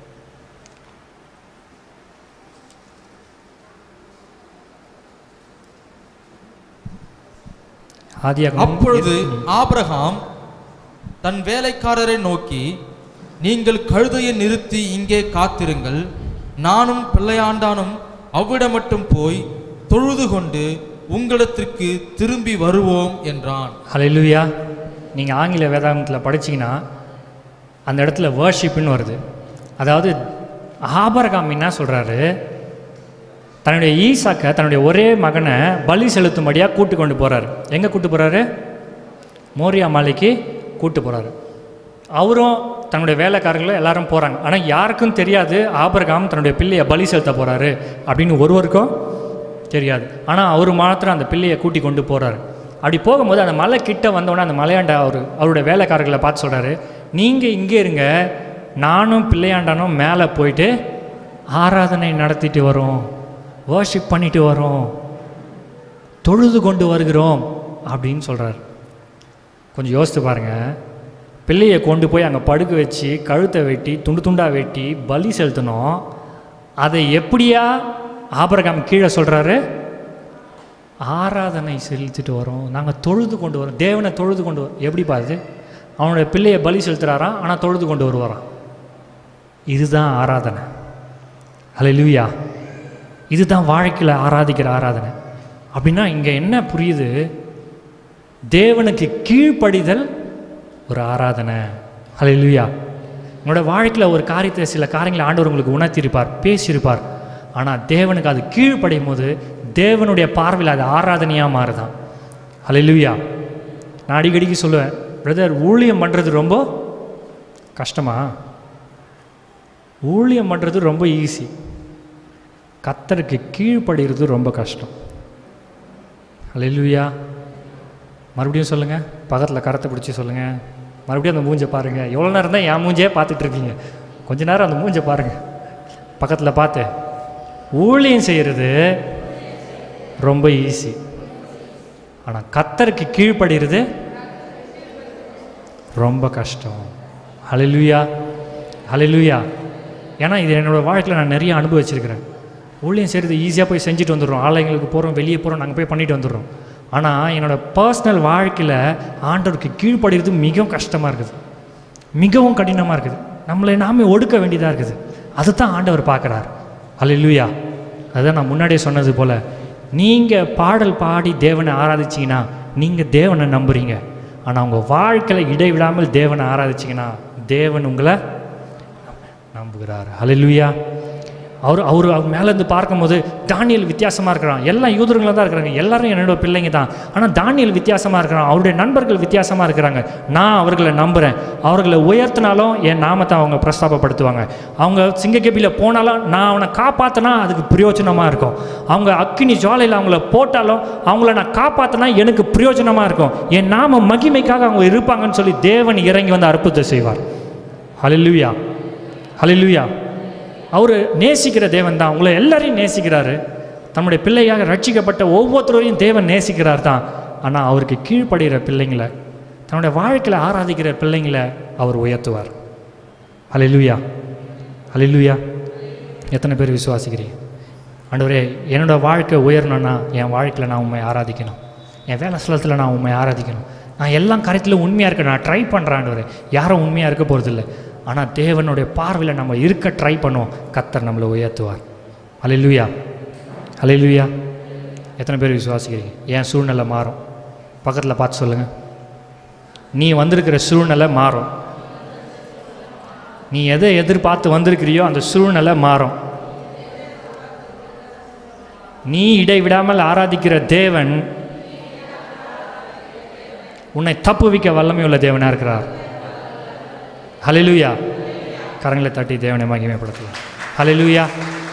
ஆதியாகமம் அப்பொழுது ஆபிரகாம் தன் வேலைக்காரரை நோக்கி நீங்கள் கழுதையை நிறுத்தி இங்கே காத்திருங்கள் நானும் பிள்ளையாண்டானும் அவ்விடம் மட்டும் போய் தொழுது கொண்டு உங்களிடத்திற்கு திரும்பி வருவோம் என்றான் ஹalleluya நீங்கள் ஆங்கில வேதாகமத்தில் படிச்சீங்கன்னா அந்த இடத்துல வர்ஷிப்னு வருது அதாவது ஆபரகாம் என்ன சொல்கிறாரு தன்னுடைய ஈசாக்க தன்னுடைய ஒரே மகனை பலி செலுத்தும்படியாக கூட்டு கொண்டு போகிறாரு எங்கே கூட்டு போகிறாரு மோரியா மாலைக்கு கூட்டு போகிறாரு அவரும் தன்னுடைய வேலைக்காரங்களும் எல்லாரும் போகிறாங்க ஆனால் யாருக்கும் தெரியாது ஆபரகாம் தன்னுடைய பிள்ளையை பலி செலுத்த போகிறாரு அப்படின்னு ஒருவருக்கும் தெரியாது ஆனால் அவர் மாத்திரம் அந்த பிள்ளையை கூட்டி கொண்டு போகிறாரு அப்படி போகும்போது அந்த மலை கிட்ட வந்தோடனே அந்த மலையாண்ட அவர் அவருடைய வேலைக்காரர்களை பார்த்து சொல்கிறாரு நீங்கள் இங்கே இருங்க நானும் பிள்ளையாண்டானும் மேலே போயிட்டு ஆராதனை நடத்திட்டு வரோம் வர்ஷிப் பண்ணிட்டு வரோம் தொழுது கொண்டு வருகிறோம் அப்படின்னு சொல்கிறார் கொஞ்சம் யோசித்து பாருங்கள் பிள்ளையை கொண்டு போய் அங்கே படுக்க வச்சு கழுத்தை வெட்டி துண்டு துண்டாக வெட்டி பலி செலுத்தணும் அதை எப்படியா ஆபரகாம் கீழே சொல்கிறாரு ஆராதனை செலுத்திட்டு வரோம் நாங்கள் தொழுது கொண்டு வரோம் தேவனை தொழுது கொண்டு வரோம் எப்படி பாது அவனுடைய பிள்ளையை பலி செலுத்துகிறாராம் ஆனால் தொழுது கொண்டு வருவாராம் இதுதான் ஆராதனை ஹalleluya இதுதான் வாழ்க்கையில் ஆராதிக்கிற ஆராதனை அப்படின்னா இங்கே என்ன புரியுது தேவனுக்கு கீழ்ப்படிதல் ஒரு ஆராதனை ஹalleluya உங்களோட வாழ்க்கையில் ஒரு காரியத்தை சில காரியங்களை ஆண்டவர் உங்களுக்கு உணர்த்தியிருப்பார் பேசியிருப்பார் ஆனால் தேவனுக்கு அது கீழ்ப்படையும் போது தேவனுடைய பார்வையில் அது ஆராதனையாக மாறுதான் ஹalleluya நான் அடிக்கடிக்கு சொல்லுவேன் பிரதர் ஊழியம் பண்ணுறது ரொம்ப கஷ்டமா ஊழியம் பண்ணுறது ரொம்ப ஈஸி கத்தருக்கு கீழ்ப்படுகிறது ரொம்ப கஷ்டம் ஹalleluya மறுபடியும் சொல்லுங்கள் பக்கத்தில் கரத்தை பிடிச்சி சொல்லுங்கள் மறுபடியும் அந்த மூஞ்சை பாருங்கள் எவ்வளோ நேரம் தான் என் மூஞ்சே பார்த்துட்டு இருக்கீங்க கொஞ்ச நேரம் அந்த மூஞ்சை பாருங்கள் பக்கத்தில் பார்த்து ஊழியம் செய்கிறது ரொம்ப ஈஸி ஆனால் கத்தருக்கு கீழ்ப்படுகிறது ரொம்ப கஷ்டம் ஹalleluya ஹalleluya ஏன்னா இது என்னோட வாழ்க்கையில் நான் நிறைய அனுபவிச்சிருக்கிறேன் ஊழியம் செய்கிறது ஈஸியாக போய் செஞ்சுட்டு வந்துடுறோம் ஆலயங்களுக்கு போகிறோம் வெளியே போகிறோம் நாங்கள் போய் பண்ணிட்டு வந்துடுறோம் ஆனால் என்னோட பர்சனல் வாழ்க்கையில் ஆண்டவருக்கு கீழ்ப்படுகிறது மிகவும் கஷ்டமாக இருக்குது மிகவும் கடினமாக இருக்குது நம்மளை நாமே ஒடுக்க வேண்டியதாக இருக்குது அதுதான் ஆண்டவர் பார்க்குறார் ஹalleluya அதுதான் நான் முன்னாடியே சொன்னது போல் நீங்கள் பாடல் பாடி தேவனை ஆராதிச்சிங்கன்னா நீங்கள் தேவனை நம்புறீங்க ஆனால் உங்கள் வாழ்க்கையில் இடைவிடாமல் தேவனை ஆராதிச்சிங்கன்னா தேவன் உங்களை நம்புகிறார் ஹalleluya அவர் அவர் அவர் மேலேருந்து பார்க்கும்போது தானியல் வித்தியாசமாக இருக்கிறான் எல்லாம் யூதர்களாக தான் இருக்கிறாங்க எல்லாரும் என்னோட பிள்ளைங்க தான் ஆனால் தானியல் வித்தியாசமாக இருக்கிறான் அவருடைய நண்பர்கள் வித்தியாசமாக இருக்கிறாங்க நான் அவர்களை நம்புகிறேன் அவர்களை உயர்த்தினாலும் என் நாமத்தை அவங்க பிரஸ்தாபப்படுத்துவாங்க அவங்க சிங்கக்கேபியில் போனாலும் நான் அவனை காப்பாற்றினா அதுக்கு பிரயோஜனமாக இருக்கும் அவங்க அக்கினி ஜுவாலையில் அவங்கள போட்டாலும் அவங்கள நான் காப்பாற்றினா எனக்கு பிரயோஜனமாக இருக்கும் என் நாம மகிமைக்காக அவங்க இருப்பாங்கன்னு சொல்லி தேவன் இறங்கி வந்து அற்புதத்தை செய்வார் ஹalleluya ஹalleluya அவர் நேசிக்கிற தேவன் தான் உங்களை எல்லாரையும் நேசிக்கிறாரு தம்முடைய பிள்ளையாக ரட்சிக்கப்பட்ட ஒவ்வொருத்தரையும் தேவன் நேசிக்கிறார் தான் ஆனால் அவருக்கு கீழ்ப்படுகிற பிள்ளைங்களை தன்னுடைய வாழ்க்கையில் ஆராதிக்கிற பிள்ளைங்களை அவர் உயர்த்துவார் ஹalleluya ஹalleluya எத்தனை பேர் விசுவாசிக்கிறீங்க ஆண்டவரே என்னோட வாழ்க்கை உயரணும்னா என் வாழ்க்கையில் நான் உண்மை ஆராதிக்கணும் என் வேலை ஸ்தலத்தில் நான் உண்மை ஆராதிக்கணும் நான் எல்லாம் கருத்தில் உண்மையாக இருக்க நான் ட்ரை பண்ணுறேன் ஆண்டவரே யாரும் உண்மையாக இருக்க போகிறதில்ல ஆனால் தேவனுடைய பார்வையில் நம்ம இருக்க ட்ரை பண்ணுவோம் கத்தர் நம்மளை உயர்த்துவார் ஹalleluya ஹalleluya எத்தனை பேர் விசுவாசிக்கிறீங்க என் சூழ்நிலை மாறும் பக்கத்தில் பார்த்து சொல்லுங்கள் நீ வந்திருக்கிற சூழ்நிலை மாறும் நீ எதை எதிர்பார்த்து வந்திருக்கிறியோ அந்த சூழ்நிலை மாறும் நீ இடைவிடாமல் ஆராதிக்கிற தேவன் உன்னை தப்புவிக்க வல்லமை உள்ள தேவனாக இருக்கிறார் ஹalleluya கரங்களை தட்டி தேவனை மகிமைப்படுத்தலாம் ஹalleluya